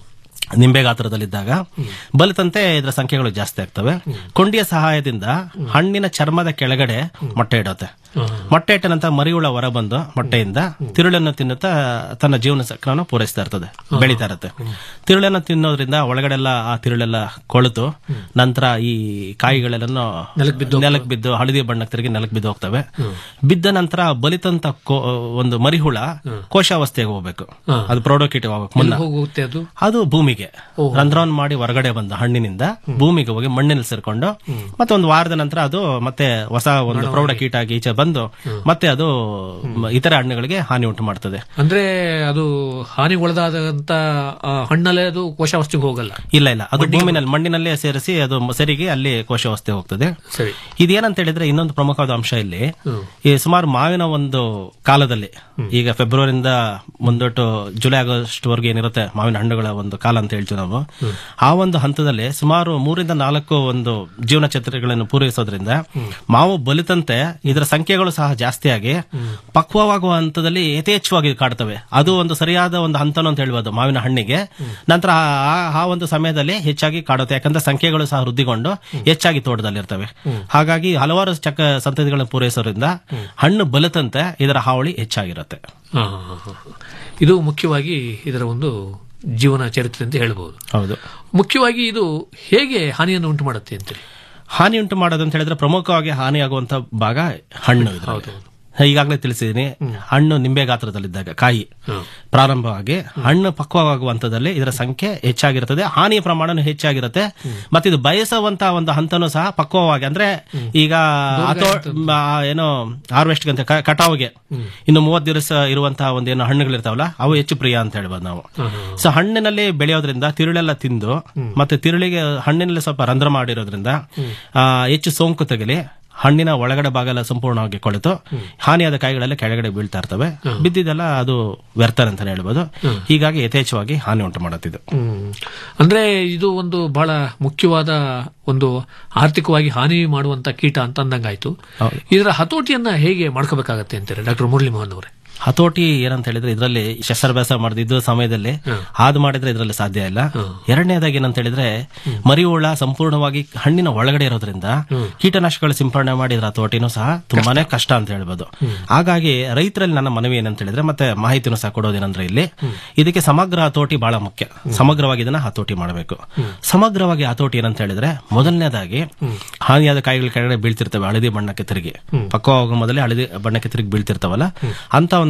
ನಿಂಬೆ ಗಾತ್ರದಲ್ಲಿದ್ದಾಗ ಬಲಿತಂತೆ ಇದರ ಸಂಖ್ಯೆಗಳು ಜಾಸ್ತಿ ಆಗ್ತವೆ ಕೊಂಡಿಯ ಸಹಾಯದಿಂದ ಹಣ್ಣಿನ ಚರ್ಮದ ಕೆಳಗಡೆ ಮೊಟ್ಟೆ ಇಡುತ್ತೆ ಮೊಟ್ಟೆ ಇಟ್ಟ ನಂತರ ಮರಿಹುಳ ಹೊರ ಬಂದು ಮೊಟ್ಟೆಯಿಂದ ತಿರುಳನ್ನು ತಿನ್ನುತ್ತಾ ತನ್ನ ಜೀವನ ಚಕ್ರವನ್ನು ಪೂರೈಸ್ತಾ ಇರ್ತದೆ ಬೆಳೀತಾ ಇರುತ್ತೆ ತಿರುಳನ್ನು ತಿನ್ನೋದ್ರಿಂದ ಒಳಗಡೆಲ್ಲ ಆ ತಿರುಳೆಲ್ಲ ಕೊಳೆತು ನಂತರ ಈ ಕಾಯಿಗಳೆಲ್ಲ ನೆಲಕ್ಕೆ ಬಿದ್ದು ಹಳದಿ ಬಣ್ಣಕ್ಕೆ ತಿರುಗಿ ನೆಲಕ್ಕೆ ಬಿದ್ದು ಹೋಗ್ತವೆ ಬಿದ್ದ ನಂತರ ಬಲಿತಂತ ಕೋ- ಒಂದು ಮರಿಹುಳ ಕೋಶಾವಸ್ಥೆಗೆ ಹೋಗ್ಬೇಕು ಅದು ಪ್ರೌಢಕೀಟ ಹೋಗ್ಬೇಕು ಮುನ್ನ ಹೋಗುತ್ತೆ ಅದು ಅದು ಭೂಮಿಗೆ ರಂಧ್ರವನ್ನು ಮಾಡಿ ಹೊರಗಡೆ ಬಂದ ಹಣ್ಣಿನಿಂದ ಭೂಮಿಗೆ ಹೋಗಿ ಮಣ್ಣಿನಲ್ಲಿ ಸೇರ್ಕೊಂಡು ಮತ್ತೆ ಒಂದು ವಾರದ ನಂತರ ಅದು ಮತ್ತೆ ಹೊಸ ಒಂದು ಪ್ರೌಢ ಕೀಟ ಆಗಿ ಈಚೆ ಬಂದು ಮತ್ತೆ ಅದು ಮ- ಇತರ ಹಣ್ಣುಗಳಿಗೆ ಹಾನಿ ಉಂಟು ಮಾಡ್ತದೆ ಅಂದ್ರೆ ಅದು ಹಾನಿ ಒಳದಾದಂತ ಆ, ಹಣ್ಣಲ್ಲೇ ಅದು ಕೋಶಾವಸ್ಥೆಗೆ ಹೋಗಲ್ಲ ಇಲ್ಲ ಇಲ್ಲ ಅದು ಭೂಮಿನಲ್ಲಿ ಮಣ್ಣಿನಲ್ಲೇ ಸೇರಿಸಿ ಅದು ಮ- ಸರಿಗೆ ಅಲ್ಲಿ ಕೋಶಾವಸ್ಥೆ ಹೋಗ್ತದೆ ಸರಿ ಇದೇನಂತ ಹೇಳಿದ್ರೆ ಇನ್ನೊಂದು ಪ್ರಮುಖವಾದ ಅಂಶ ಇಲ್ಲಿ ಈ ಸುಮಾರು ಮಾವಿನ ಒಂದು ಕಾಲದಲ್ಲಿ ಈಗ ಫೆಬ್ರವರಿಯಿಂದ ಮುಂದೊಟ್ಟು ಜುಲೈ ಆಗಸ್ಟ್ ವರೆಗೆ ಏನಿರುತ್ತೆ ಮಾವಿನ ಹಣ್ಣುಗಳ ಒಂದು ಕಾಲ ಅಂತ ಹೇಳ್ತೀವಿ ನಾವು ಆ ಒಂದು ಹಂತದಲ್ಲಿ ಸುಮಾರು ಮೂರಿಂದ ನಾಲ್ಕು ಒಂದು ಜೀವನ ಚರಿತ್ರೆಗಳನ್ನು ಪೂರೈಸೋದ್ರಿಂದ ಮಾವು ಬಲಿತಂತೆ ಇದರ ಸಂಖ್ಯೆಗಳು ಸಹ ಜಾಸ್ತಿಯಾಗಿ ಪಕ್ವವಾಗುವ ಹಂತದಲ್ಲಿ ಯಥೇಚ್ಛವಾಗಿ ಕಾಡ್ತವೆ ಅದು ಒಂದು ಸರಿಯಾದ ಒಂದು ಹಂತನು ಅಂತ ಹೇಳ್ಬೋದು ಮಾವಿನ ಹಣ್ಣಿಗೆ ನಂತರ ಆ- ಆ- ಆ ಒಂದು ಸಮಯದಲ್ಲಿ ಹೆಚ್ಚಾಗಿ ಕಾಡುತ್ತೆ ಯಾಕಂದ್ರೆ ಸಂಖ್ಯೆಗಳು ಸಹ ವೃದ್ಧಿಗೊಂಡು ಹೆಚ್ಚಾಗಿ ತೋಟದಲ್ಲಿರ್ತವೆ ಹಾಗಾಗಿ ಹಲವಾರು ಚಕ ಸಂತತಿಗಳನ್ನು ಪೂರೈಸೋದ್ರಿಂದ ಹಣ್ಣು ಬಲಿತಂತೆ ಇದರ ಹಾವಳಿ ಹೆಚ್ಚಾಗಿರುತ್ತೆ ಹಾ, ಹಾ, ಹಾ, ಹಾ. ಇದು ಮುಖ್ಯವಾಗಿ ಇದರ ಒಂದು ಜೀವನ ಚರಿತ್ರೆ ಅಂತ ಹೇಳ್ಬೋದು ಹೌದು ಮುಖ್ಯವಾಗಿ ಇದು ಹೇಗೆ ಹಾನಿಯನ್ನು ಉಂಟು ಮಾಡುತ್ತೆ ಅಂತೇಳಿ ಹಾನಿ ಉಂಟು ಮಾಡೋದು ಅಂತ ಹೇಳಿದ್ರೆ ಪ್ರಮುಖವಾಗಿ ಹಾನಿಯಾಗುವಂತ ಭಾಗ ಹಣ್ಣು ಇದ್ರಲ್ಲಿ. ಈಗಾಗಲೇ ತಿಳಿಸಿದೀನಿ ಹಣ್ಣು ನಿಂಬೆ ಗಾತ್ರದಲ್ಲಿದ್ದಾಗ ಕಾಯಿ ಪ್ರಾರಂಭವಾಗಿ ಹಣ್ಣು ಪಕ್ವವಾಗುವ ಹಂತದಲ್ಲಿ ಇದರ ಸಂಖ್ಯೆ ಹೆಚ್ಚಾಗಿರುತ್ತದೆ ಹಾನಿಯ ಪ್ರಮಾಣನೂ ಹೆಚ್ಚಾಗಿರುತ್ತೆ ಮತ್ತೆ ಇದು ಬಯಸುವಂತ ಒಂದು ಹಂತನೂ ಸಹ ಪಕ್ವವಾಗಿ ಅಂದ್ರೆ ಈಗ ಅಥೋ ಆ, ಏನೋ ಹಾರ್ವೆಸ್ಟ್ ಅಂತ ಕ- ಕಟಾವಿಗೆ ಇನ್ನು ಮೂವತ್ತು ದಿವಸ ಇರುವಂತಹ ಒಂದು ಏನೋ ಹಣ್ಣುಗಳಿರ್ತಾವಲ್ಲ ಅವು ಹೆಚ್ಚು ಪ್ರಿಯ ಅಂತ ಹೇಳ್ಬೋದು ನಾವು ಸೊ ಹಣ್ಣಿನಲ್ಲಿ ಬೆಳೆಯೋದ್ರಿಂದ ತಿರುಳೆಲ್ಲ ತಿಂದು ಮತ್ತೆ ತಿರುಳಿಗೆ ಹಣ್ಣಿನಲ್ಲಿ ಸ್ವಲ್ಪ ರಂಧ್ರ ಮಾಡಿರೋದ್ರಿಂದ ಆ, ಹೆಚ್ಚು ಸೋಂಕು ತಗಲಿ ಹಣ್ಣಿನ ಒಳಗಡೆ ಭಾಗ ಎಲ್ಲ ಸಂಪೂರ್ಣವಾಗಿ ಕೊಳೆತು ಹಾನಿಯಾದ ಕಾಯಿಗಳೆಲ್ಲ ಕೆಳಗಡೆ ಬೀಳ್ತಾ ಇರ್ತವೆ ಬಿದ್ದಿದ್ದೆಲ್ಲ ಅದು ವ್ಯರ್ಥ ಅಂತಾನೆ ಹೇಳ್ಬೋದು ಹೀಗಾಗಿ ಯಥೇಚ್ಛವಾಗಿ ಹಾನಿ ಉಂಟು ಮಾಡುತ್ತಿದ್ದು ಹ್ಮ್. ಅಂದ್ರೆ ಇದು ಒಂದು ಬಹಳ ಮುಖ್ಯವಾದ ಒಂದು ಆರ್ಥಿಕವಾಗಿ ಹಾನಿ ಮಾಡುವಂತ ಕೀಟ ಅಂತ ಅಂದಂಗಾಯ್ತು ಇದರ ಹತೋಟಿಯನ್ನ ಹೇಗೆ ಮಾಡ್ಕೋಬೇಕಾಗತ್ತೆ ಅಂತಾರೆ ಡಾಕ್ಟರ್ ಮುರಳಿ ಮೋಹನ್ ಅವರೇ ಹತೋಟಿ ಏನಂತ ಹೇಳಿದ್ರೆ ಇದರಲ್ಲಿ ಶಸ್ತ್ರಾಭ್ಯಾಸ ಮಾಡಿದ್ದು ಸಮಯದಲ್ಲಿ ಹಾದು ಮಾಡಿದ್ರೆ ಇದರಲ್ಲಿ ಸಾಧ್ಯ ಇಲ್ಲ ಎರಡನೇದಾಗಿ ಏನಂತ ಹೇಳಿದ್ರೆ ಮರಿಹುಳ ಸಂಪೂರ್ಣವಾಗಿ ಹಣ್ಣಿನ ಒಳಗಡೆ ಇರೋದ್ರಿಂದ ಕೀಟನಾಶಕಗಳು ಸಿಂಪಡಣೆ ಮಾಡಿ ಇದರ ಹತೋಟಿನೂ ಸಹ ತುಂಬಾನೇ ಕಷ್ಟ ಅಂತ ಹೇಳ್ಬೋದು ಹಾಗಾಗಿ ರೈತರಲ್ಲಿ ನನ್ನ ಮನವಿ ಏನಂತ ಹೇಳಿದ್ರೆ ಮತ್ತೆ ಮಾಹಿತಿನೂ ಸಹ ಕೊಡೋದೇನಂದ್ರೆ ಇಲ್ಲಿ ಇದಕ್ಕೆ ಸಮಗ್ರ ಹತೋಟಿ ಬಹಳ ಮುಖ್ಯ ಸಮಗ್ರವಾಗಿ ಇದನ್ನ ಹತೋಟಿ ಮಾಡಬೇಕು ಸಮಗ್ರವಾಗಿ ಹತೋಟಿ ಏನಂತ ಹೇಳಿದ್ರೆ ಮೊದಲನೇದಾಗಿ ಹಾನಿಯಾದ ಕಾಯಿಗಳ ಕೆಳಗಡೆ ಬೀಳ್ತಿರ್ತವೆ ಹಳದಿ ಬಣ್ಣಕ್ಕೆ ತಿರುಗಿ ಪಕ್ವವಾಗುವ ಮೊದಲೇ ಹಳದಿ ಬಣ್ಣಕ್ಕೆ ತಿರುಗಿ ಬೀಳ್ತಿರ್ತಾವಲ್ಲ ಅಂತ ಒಂದು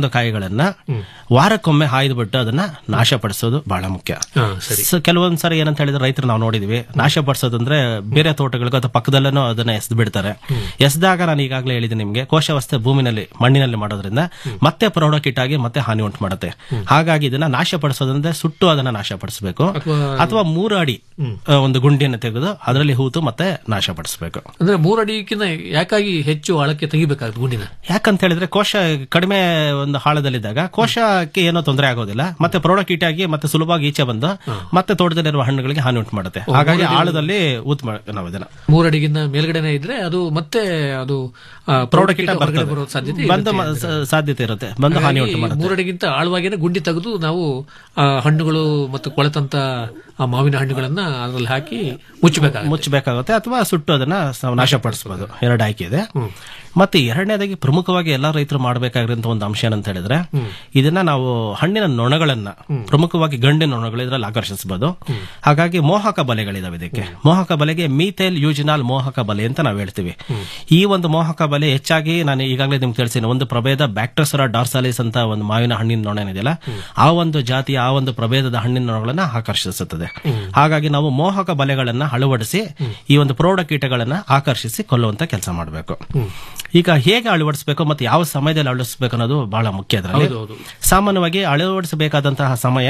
ಒಂದು ಕಾಯಿಗಳನ್ನ ವಾರಕ್ಕೊಮ್ಮೆ ಹಾಯ್ದುಬಿಟ್ಟು ಅದನ್ನ ನಾಶಪಡಿಸೋದು ಬಹಳ ಮುಖ್ಯ ಹಾ, ಸರಿ ಸೊ ಕೆಲವೊಂದ್ ಸಾರಿ ಏನಂತ ಹೇಳಿದ್ರೆ ರೈತರು ನಾವು ನೋಡಿದ್ವಿ ನಾಶಪಡಿಸೋದಂದ್ರೆ ಬೇರೆ ತೋಟಗಳಿಗೂ ಅಥವಾ ಪಕ್ಕದಲ್ಲೂ ಅದನ್ನ ಎಸ್ದು ಬಿಡ್ತಾರೆ ಎಸ್ದಾಗ ನಾನು ಈಗಾಗಲೇ ಹೇಳಿದೆ ನಿಮ್ಗೆ ಕೋಶವಸ್ತೆ ಭೂಮಿನಲ್ಲಿ ಮಣ್ಣಿನಲ್ಲಿ ಮಾಡೋದ್ರಿಂದ ಮತ್ತೆ ಪ್ರೌಢಕೀಟಾಗಿ ಮತ್ತೆ ಹಾನಿ ಉಂಟು ಮಾಡುತ್ತೆ ಹಾಗಾಗಿ ಇದನ್ನ ನಾಶಪಡಿಸೋದಂದ್ರೆ ಸುಟ್ಟು ಅದನ್ನ ನಾಶಪಡಿಸಬೇಕು ಅಥವಾ ಮೂರು ಅಡಿ ಆ, ಒಂದು ಗುಂಡಿಯನ್ನು ತೆಗೆದು ಅದರಲ್ಲಿ ಹೂತು ಮತ್ತೆ ನಾಶಪಡಿಸಬೇಕು ಅಂದ್ರೆ ಮೂರಡಿಗಿಂತ ಯಾಕಾಗಿ ಹೆಚ್ಚು ಆಳಕ್ಕೆ ತೆಗಿಬೇಕಾಗುತ್ತೆ ಗುಂಡಿನ ಯಾಕಂತ ಹೇಳಿದ್ರೆ ಕೋಶ ಕಡಿಮೆ ಒಂದು ಹಾಳದಲ್ಲಿದ್ದಾಗ ಕೋಶಕ್ಕೆ ಏನೋ ತೊಂದರೆ ಆಗೋದಿಲ್ಲ ಮತ್ತೆ ಪ್ರೌಢಕೀಟಾಗಿ ಮತ್ತೆ ಸುಲಭವಾಗಿ ಈಚೆ ಬಂದು ಮತ್ತೆ ತೋಟದಲ್ಲಿರುವ ಹಣ್ಣುಗಳಿಗೆ ಹಾನಿ ಉಂಟು ಮಾಡುತ್ತೆ ಓ, ಹಾಗಾಗಿ ಮೂರಡಿ- ಆಳದಲ್ಲಿ ಊತ್ ಮಾಡ್- ನಾವು ಇದನ್ನ ಮೂರಡಿಗಿಂತ ಮೇಲ್ಗಡೆನೆ ಇದ್ರೆ ಅದು ಮತ್ತೆ ಅದು ಆ, ಪ್ರೌಢಕೀಟ ಹೊರಗಡೆ ಬರ್ತದೆ. ಬರೋ ಸಾಧ್ಯತೆ ಬಂದು ಇರುತ್ತೆ ಮ- ಅಂತಾರೆ. ಸ- ಸಾಧ್ಯತೆ ಇರುತ್ತೆ ಬಂದು ಹಾನಿ ಹಾಗಾಗಿ ಉಂಟು ಮಾಡುತ್ತೆ ಮೂರಡಿಗಿಂತ ಆಳವಾಗಿನ ಗುಂಡಿ ತೆಗೆದು ನಾವು ಆ ಹಣ್ಣುಗಳು ಮತ್ತು ಕೊಳೆತಂತ ಆ ಮಾವಿನ ಹಣ್ಣುಗಳನ್ನ ಅದರಲ್ಲಿ ಹಾಕಿ ಮುಚ್ಚಬೇಕಾಗುತ್ತೆ ಮುಚ್ಚಬೇಕಾಗುತ್ತೆ ಅಥವಾ ಸುಟ್ಟು ಅದನ್ನ ನಾವು ನಾಶಪಡಿಸಬಹುದು ಎರಡು ಆಯ್ಕೆ ಇದೆ ಮತ್ತೆ ಎರಡನೇದಾಗಿ ಪ್ರಮುಖವಾಗಿ ಎಲ್ಲಾ ರೈತರು ಮಾಡಬೇಕಾಗಿರುವಂತ ಒಂದು ಅಂಶ ಏನಂತ ಹೇಳಿದ್ರೆ ಇದನ್ನ ನಾವು ಹಣ್ಣಿನ ನೊಣಗಳನ್ನ ಪ್ರಮುಖವಾಗಿ ಗಂಡಿನ ನೊಣಗಳು ಇದರಲ್ಲಿ ಆಕರ್ಷಿಸಬಹುದು ಹಾಗಾಗಿ ಮೋಹಕ ಬಲೆಗಳಿದಾವೆ ಇದಕ್ಕೆ ಮೋಹಕ ಬಲೆಗೆ ಮೀಥೇಲ್ ಯೂಜಿನಾಲ್ ಮೋಹಕ ಬಲೆ ಅಂತ ನಾವು ಹೇಳ್ತೀವಿ ಈ ಒಂದು ಮೋಹಕ ಬಲೆ ಹೆಚ್ಚಾಗಿ ನಾನು ಈಗಾಗಲೇ ನಿಮ್ಗೆ ತಿಳಿಸಿನ ಒಂದು ಪ್ರಭೇದ ಬ್ಯಾಕ್ಟರ್ಸರ ಡಾರ್ಸಾಲಿಸ್ ಅಂತ ಒಂದು ಮಾವಿನ ಹಣ್ಣಿನ ನೊಣ ಏನಿದೆಯಲ್ಲ ಆ ಒಂದು ಜಾತಿಯ ಆ ಒಂದು ಪ್ರಭೇದದ ಹಣ್ಣಿನ ನೊಣಗಳನ್ನ ಆಕರ್ಷಿಸುತ್ತದೆ ಹಾಗಾಗಿ ನಾವು ಮೋಹಕ ಬಲೆಗಳನ್ನ ಅಳವಡಿಸಿ ಈ ಒಂದು ಪ್ರೌಢ ಕೀಟಗಳನ್ನ ಆಕರ್ಷಿಸಿ ಕೊಲ್ಲುವಂತ ಕೆಲಸ ಮಾಡಬೇಕು ಈಗ ಹೇಗೆ ಅಳವಡಿಸಬೇಕು ಮತ್ತೆ ಯಾವ ಸಮಯದಲ್ಲಿ ಅಳವಡಿಸಬೇಕು ಅನ್ನೋದು ಬಹಳ ಮುಖ್ಯ ಅದರಲ್ಲಿ ಹೌದು, ಹೌದು. ಸಾಮಾನ್ಯವಾಗಿ ಅಳವಡಿಸಬೇಕಾದಂತಹ ಸಮಯ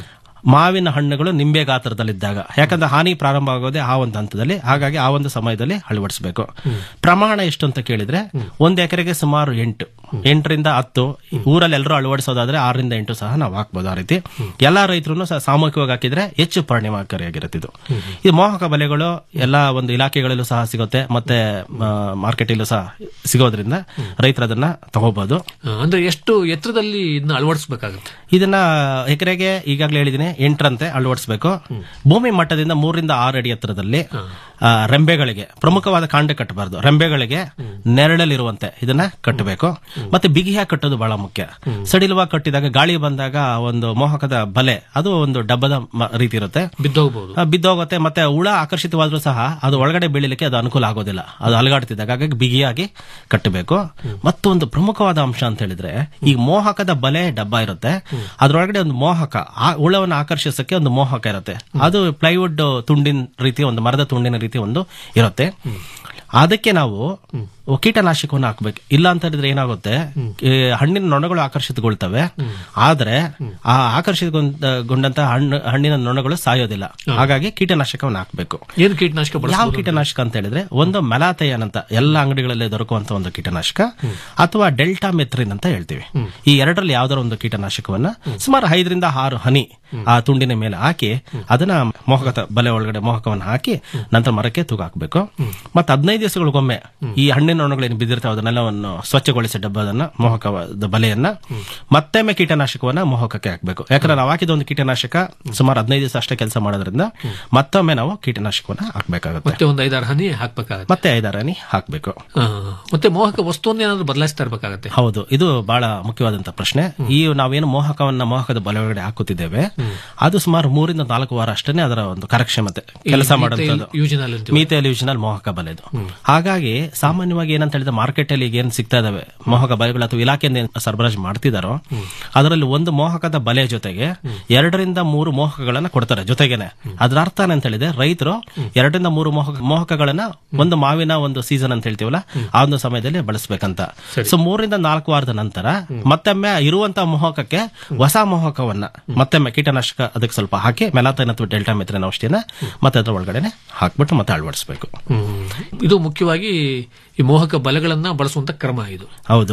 ಮಾವಿನ ಹಣ್ಣುಗಳು ನಿಂಬೆ ಗಾತ್ರದಲ್ಲಿದ್ದಾಗ ಯಾಕಂದ್ರೆ ಹಾನಿ ಪ್ರಾರಂಭ ಆಗೋದೇ ಆ ಒಂದು ಹಂತದಲ್ಲಿ ಹಾಗಾಗಿ ಆ ಒಂದು ಸಮಯದಲ್ಲಿ ಅಳವಡಿಸಬೇಕು ಪ್ರಮಾಣ ಎಷ್ಟು ಅಂತ ಕೇಳಿದ್ರೆ ಒಂದ್ ಎಕರೆಗೆ ಸುಮಾರು ಎಂಟು ಎಂಟರಿಂದ ಹತ್ತು ಊರಲ್ಲಿ ಎಲ್ಲರೂ ಅಳವಡಿಸೋದಾದ್ರೆ ಆರರಿಂದ ಎಂಟು ಸಹ ನಾವು ಹಾಕ್ಬೋದು ಆ ರೀತಿ ಎಲ್ಲಾ ರೈತರು ಸಹ ಸಾಮೂಹಿಕವಾಗಿ ಹಾಕಿದ್ರೆ ಹೆಚ್ಚು ಪರಿಣಾಮಕಾರಿಯಾಗಿರುತ್ತೆ ಇದು ಈ ಮೋಹಕ ಬಲೆಗಳು ಎಲ್ಲಾ ಒಂದು ಇಲಾಖೆಗಳಲ್ಲೂ ಸಹ ಸಿಗುತ್ತೆ ಮತ್ತೆ ಮಾರ್ಕೆಟಲ್ಲೂ ಸಹ ಸಿಗೋದ್ರಿಂದ ರೈತರು ಅದನ್ನ ತಗೋಬಹುದು ಆ, ಅಂದ್ರೆ ಎಷ್ಟು ಎತ್ತರದಲ್ಲಿ ಇದನ್ನ ಅಳವಡಿಸಬೇಕಾಗುತ್ತೆ ಇದನ್ನ ಎಕರೆಗೆ ಈಗಾಗಲೇ ಹೇಳಿದೀನಿ ಎಂಟರಂತೆ ಅಳವಡಿಸಬೇಕು ಭೂಮಿ ಮಟ್ಟದಿಂದ ಮೂರರಿಂದ ಆರು ಅಡಿ ಎತ್ತರದಲ್ಲಿ ಆ, ರೆಂಬೆಗಳಿಗೆ ಪ್ರಮುಖವಾದ ಕಾಂಡ ಕಟ್ಟಬಾರದು ರೆಂಬೆಗಳಿಗೆ ನೆರಳಲ್ಲಿರುವಂತೆ ಇದನ್ನ ಕಟ್ಟಬೇಕು ಮತ್ತೆ ಬಿಗಿಯಾಗಿ ಕಟ್ಟೋದು ಬಹಳ ಮುಖ್ಯ ಸಡಿಲವಾಗಿ ಕಟ್ಟಿದಾಗ ಗಾಳಿ ಬಂದಾಗ ಆ ಒಂದು ಮೋಹಕದ ಬಲೆ ಅದು ಒಂದು ಡಬ್ಬದ ಮ- ರೀತಿ ಇರುತ್ತೆ ಬಿದ್ದೋಗ್ಬೋದು ಆ, ಬಿದ್ದೋಗುತ್ತೆ ಮತ್ತೆ ಹುಳ ಆಕರ್ಷಿತವಾದ್ರೂ ಸಹ ಅದು ಒಳಗಡೆ ಬೀಳಲಿಕ್ಕೆ ಅದು ಅನುಕೂಲ ಆಗೋದಿಲ್ಲ ಅದು ಅಲಗಾಡ್ತಿದ್ದಾಗ ಹಾಗಾಗಿ ಬಿಗಿಯಾಗಿ ಕಟ್ಟಬೇಕು ಮತ್ತೊಂದು ಪ್ರಮುಖವಾದ ಅಂಶ ಅಂತ ಹೇಳಿದ್ರೆ ಈ ಮೋಹಕದ ಬಲೆ ಡಬ್ಬ ಇರುತ್ತೆ ಅದ್ರೊಳಗಡೆ ಒಂದು ಮೋಹಕ ಆ ಹುಳವನ್ನು ಆಕರ್ಷಿಸಕ್ಕೆ ಒಂದು ಮೋಹಕ ಇರುತ್ತೆ ಅದು ಪ್ಲೈವುಡ್ ತುಂಡಿನ ರೀತಿ ಒಂದು ಮರದ ತುಂಡಿನ ರೀತಿ ಒಂದು ಇರುತ್ತೆ ಅದಕ್ಕೆ ನಾವು ಕೀಟನಾಶಕವನ್ನು ಹಾಕ್ಬೇಕು ಇಲ್ಲ ಅಂತ ಹೇಳಿದ್ರೆ ಏನಾಗುತ್ತೆ ಈ ಹಣ್ಣಿನ ನೊಣಗಳು ಆಕರ್ಷಿತಗೊಳ್ತವೆ ಆದ್ರೆ ಆ ಆಕರ್ಷಿತಗೊಂಡಂತ ಹಣ್ಣು ಹಣ್ಣಿನ ನೊಣಗಳು ಸಾಯೋದಿಲ್ಲ ಹಾಗಾಗಿ ಕೀಟನಾಶಕವನ್ನು ಹಾಕ್ಬೇಕು ಏನು ಕೀಟನಾಶಕ ಯಾವ ಬಳಸಬಹುದು ಕೀಟನಾಶಕ ಅಂತ ಹೇಳಿದ್ರೆ ಒಂದು ಮೆಲಾಥಯನ್ ಅಂತ ಎಲ್ಲ ಅಂಗಡಿಗಳಲ್ಲಿ ದೊರಕುವಂತ ಒಂದು ಕೀಟನಾಶಕ ಅಥವಾ ಡೆಲ್ಟಾ ಮೆಥ್ರಿನ್ ಅಂತ ಹೇಳ್ತೀವಿ ಈ ಎರಡರಲ್ಲಿ ಯಾವ್ದಾರ ಒಂದು ಕೀಟನಾಶಕವನ್ನ ಸುಮಾರು ಐದರಿಂದ ಆರು ಹನಿ ಆ ತುಂಡಿನ ಮೇಲೆ ಹಾಕಿ ಅದನ್ನ ಮೋಹಕ ಬಲೆ ಒಳಗಡೆ ಮೋಹಕವನ್ನು ಹಾಕಿ ನಂತರ ಮರಕ್ಕೆ ತೂಗ ಹಾಕಬೇಕು ಮತ್ತೆ ಹದಿನೈದು ದಿವಸಗಳಿಗೊಮ್ಮೆ ಈ ಹಣ್ಣಿನ ಹಣ್ಣುಗಳೇನು ಬಿದ್ದಿರ್ತಾವೆ ಅದನ್ನೆಲ್ಲವನ್ನು ಸ್ವಚ್ಛಗೊಳಿಸಿ ಡಬ್ಬದನ್ನ ಮೋಹಕವಾದ ಬಲೆಯನ್ನ ಮತ್ತೊಮ್ಮೆ ಕೀಟನಾಶಕವನ್ನ ಮೋಹಕಕ್ಕೆ ಹಾಕಬೇಕು ಯಾಕಂದ್ರೆ ನಾವು ಹಾಕಿದ ಒಂದು ಕೀಟನಾಶಕ ಸುಮಾರು ಹದಿನೈದು ದಿವಸ ಅಷ್ಟೇ ಕೆಲಸ ಮಾಡೋದ್ರಿಂದ ಮತ್ತೊಮ್ಮೆ ನಾವು ಕೀಟನಾಶಕವನ್ನ ಹಾಕ್ಬೇಕಾಗುತ್ತೆ ಮತ್ತೆ ಒಂದು ಐದಾರು ಹನಿ ಹಾಕ್ಬೇಕಾಗತ್ತೆ ಮತ್ತೆ ಐದಾರು ಹನಿ ಹಾಕ್ಬೇಕು ಆ, ಮತ್ತೆ ಮೋಹಕ ವಸ್ತುವನ್ನ ಏನಾದ್ರು ಬದಲಾಯಿಸ್ತಾ ಇರ್ಬೇಕಾಗತ್ತೆ ಹೌದು ಇದು ಬಹಳ ಮುಖ್ಯವಾದಂತ ಪ್ರಶ್ನೆ ಈ ನಾವೇನು ಮೋಹಕವನ್ನ ಮೋಹಕದ ಬಲೆ ಒಳಗಡೆ ಹಾಕುತ್ತಿದ್ದೇವೆ ಅದು ಸುಮಾರು ಮೂರಿಂದ ನಾಲ್ಕು ವಾರ ಅಷ್ಟೇ ಅದರ ಒಂದು ಕಾರ್ಯಕ್ಷಮತೆ ಈ ಕೆಲಸ methyl ಮಾಡುವಂತದ್ದು eugenol ಅಂತೀವಲ್ಲ. ಮೀಥೈಲ್ ಯೂಜಿನಲ್ ಮೋಹಕ ಬಲೆದು ಹಾಗಾಗಿ ಸಾಮಾನ್ಯವಾಗಿ ಏನಂತ ಹೇಳಿದ್ರೆ ಮಾರ್ಕೆಟ್ ಅಲ್ಲಿ ಈಗ ಏನ್ ಸಿಗ್ತಾ ಇದಾವೆ ಮೋಹಕ ಬಲೆಗಳು ಅಥವಾ ಇಲಾಖೆಯಿಂದ ಏನ್ ಸರಬರಾಜು ಮಾಡ್ತಿದಾರೋ ಅದರಲ್ಲಿ ಒಂದು ಮೋಹಕದ ಬಲೆ ಜೊತೆಗೆ ಎರಡರಿಂದ ಮೂರು ಮೋಹಕಗಳನ್ನ ಕೊಡ್ತಾರೆ ಜೊತೆಗೇನೆ ಅದ್ರ ಅರ್ಥ ಏನಂತ ಹೇಳಿದ್ರೆ ರೈತರು ಎರಡರಿಂದ ಮೂರು ಮೋಹಕ ಮೋಹಕಗಳನ್ನ ಒಂದು ಮಾವಿನ ಒಂದು ಸೀಸನ್ ಅಂತ ಹೇಳ್ತೀವಲ್ಲ ಆ ಒಂದು ಸಮಯದಲ್ಲಿ ಬಳಸಬೇಕಂತ ಸೊ ಮೂರರಿಂದ ನಾಲ್ಕು ವಾರದ ನಂತರ ಮತ್ತೊಮ್ಮೆ ಇರುವಂತಹ ಮೋಹಕಕ್ಕೆ ಹೊಸ ಮೋಹಕವನ್ನ ಮತ್ತೊಮ್ಮೆ ಕೀಟನಾಶಕ ಅದಕ್ಕೆ ಸ್ವಲ್ಪ ಹಾಕಿ ಮೆಲಾತೈನ್ ಅಥವಾ ಡೆಲ್ಟಾ ಮೆತ್ರಿನ ಔಷಧಿಯನ್ನ ಮತ್ತೆ ಅದ್ರ ಒಳಗಡೆ ಹಾಕ್ಬಿಟ್ಟು ಮತ್ತೆ ಅಳವಡಿಸಬೇಕು ಇದು ಮುಖ್ಯವಾಗಿ ಈ ಮೋಹಕ ಬಲೆಗಳನ್ನ ಬಳಸುವಂತ ಕ್ರಮ ಇದು ಹೌದು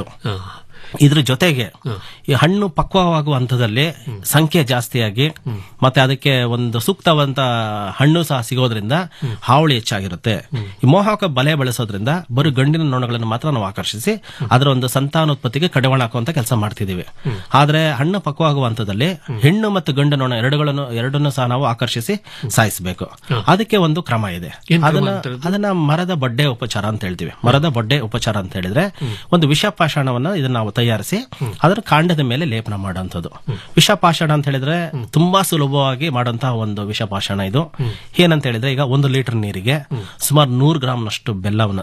ಇದ್ರ ಜೊತೆಗೆ ಈ ಹಣ್ಣು ಪಕ್ವವಾಗುವ ಹಂತದಲ್ಲಿ ಸಂಖ್ಯೆ ಜಾಸ್ತಿಯಾಗಿ ಮತ್ತೆ ಅದಕ್ಕೆ ಒಂದು ಸೂಕ್ತವಂತ ಹಣ್ಣು ಸಹ ಸಿಗೋದ್ರಿಂದ ಹಾವಳಿ ಹೆಚ್ಚಾಗಿರುತ್ತೆ ಈ ಮೋಹಕ ಬಲೆ ಬಳಸೋದ್ರಿಂದ ಬರೀ ಗಂಡಿನ ನೊಣಗಳನ್ನು ಮಾತ್ರ ನಾವು ಆಕರ್ಷಿಸಿ ಅದರ ಒಂದು ಸಂತಾನೋತ್ಪತ್ತಿಗೆ ಕಡಿವಾಣ ಹಾಕುವಂತ ಕೆಲಸ ಮಾಡ್ತಿದೀವಿ ಆದ್ರೆ ಹಣ್ಣು ಪಕ್ವವಾಗುವ ಹಂತದಲ್ಲಿ ಹೆಣ್ಣು ಮತ್ತು ಗಂಡು ನೊಣ ಎರಡುಗಳನ್ನು ಎರಡನ್ನು ಸಹ ನಾವು ಆಕರ್ಷಿಸಿ ಸಾಯಿಸಬೇಕು ಅದಕ್ಕೆ ಒಂದು ಕ್ರಮ ಇದೆ ಏನ್ ಕ್ರಮ ಅದನ್ನ ಅಂತಾರೆ ಅದು? ಅದನ್ನ ಮರದ ಬಡ್ಡೆ ಉಪಚಾರ ಅಂತ ಹೇಳ್ತೀವಿ ಮರದ ಬಡ್ಡೆ ಉಪಚಾರ ಅಂತ ಹೇಳಿದ್ರೆ ಒಂದು ವಿಷಪಾಷಾಣವನ್ನ ಇದನ್ನ ನಾವು ತಯಾರಿಸಿ ಅದರ ಕಾಂಡದ ಮೇಲೆ ಲೇಪನ ಮಾಡುವಂಥದ್ದು ವಿಷಪಾಷಾಣ ಅಂತ ಹೇಳಿದ್ರೆ ತುಂಬಾ ಸುಲಭವಾಗಿ ಮಾಡುವಂತಹ ಒಂದು ವಿಷಪಾಷಾಣ ಇದು ಏನಂತ ಹೇಳಿದ್ರೆ ಈಗ ಒಂದು ಲೀಟರ್ ನೀರಿಗೆ ಸುಮಾರು ನೂರು ಗ್ರಾಮ್ನಷ್ಟು ಬೆಲ್ಲವನ್ನು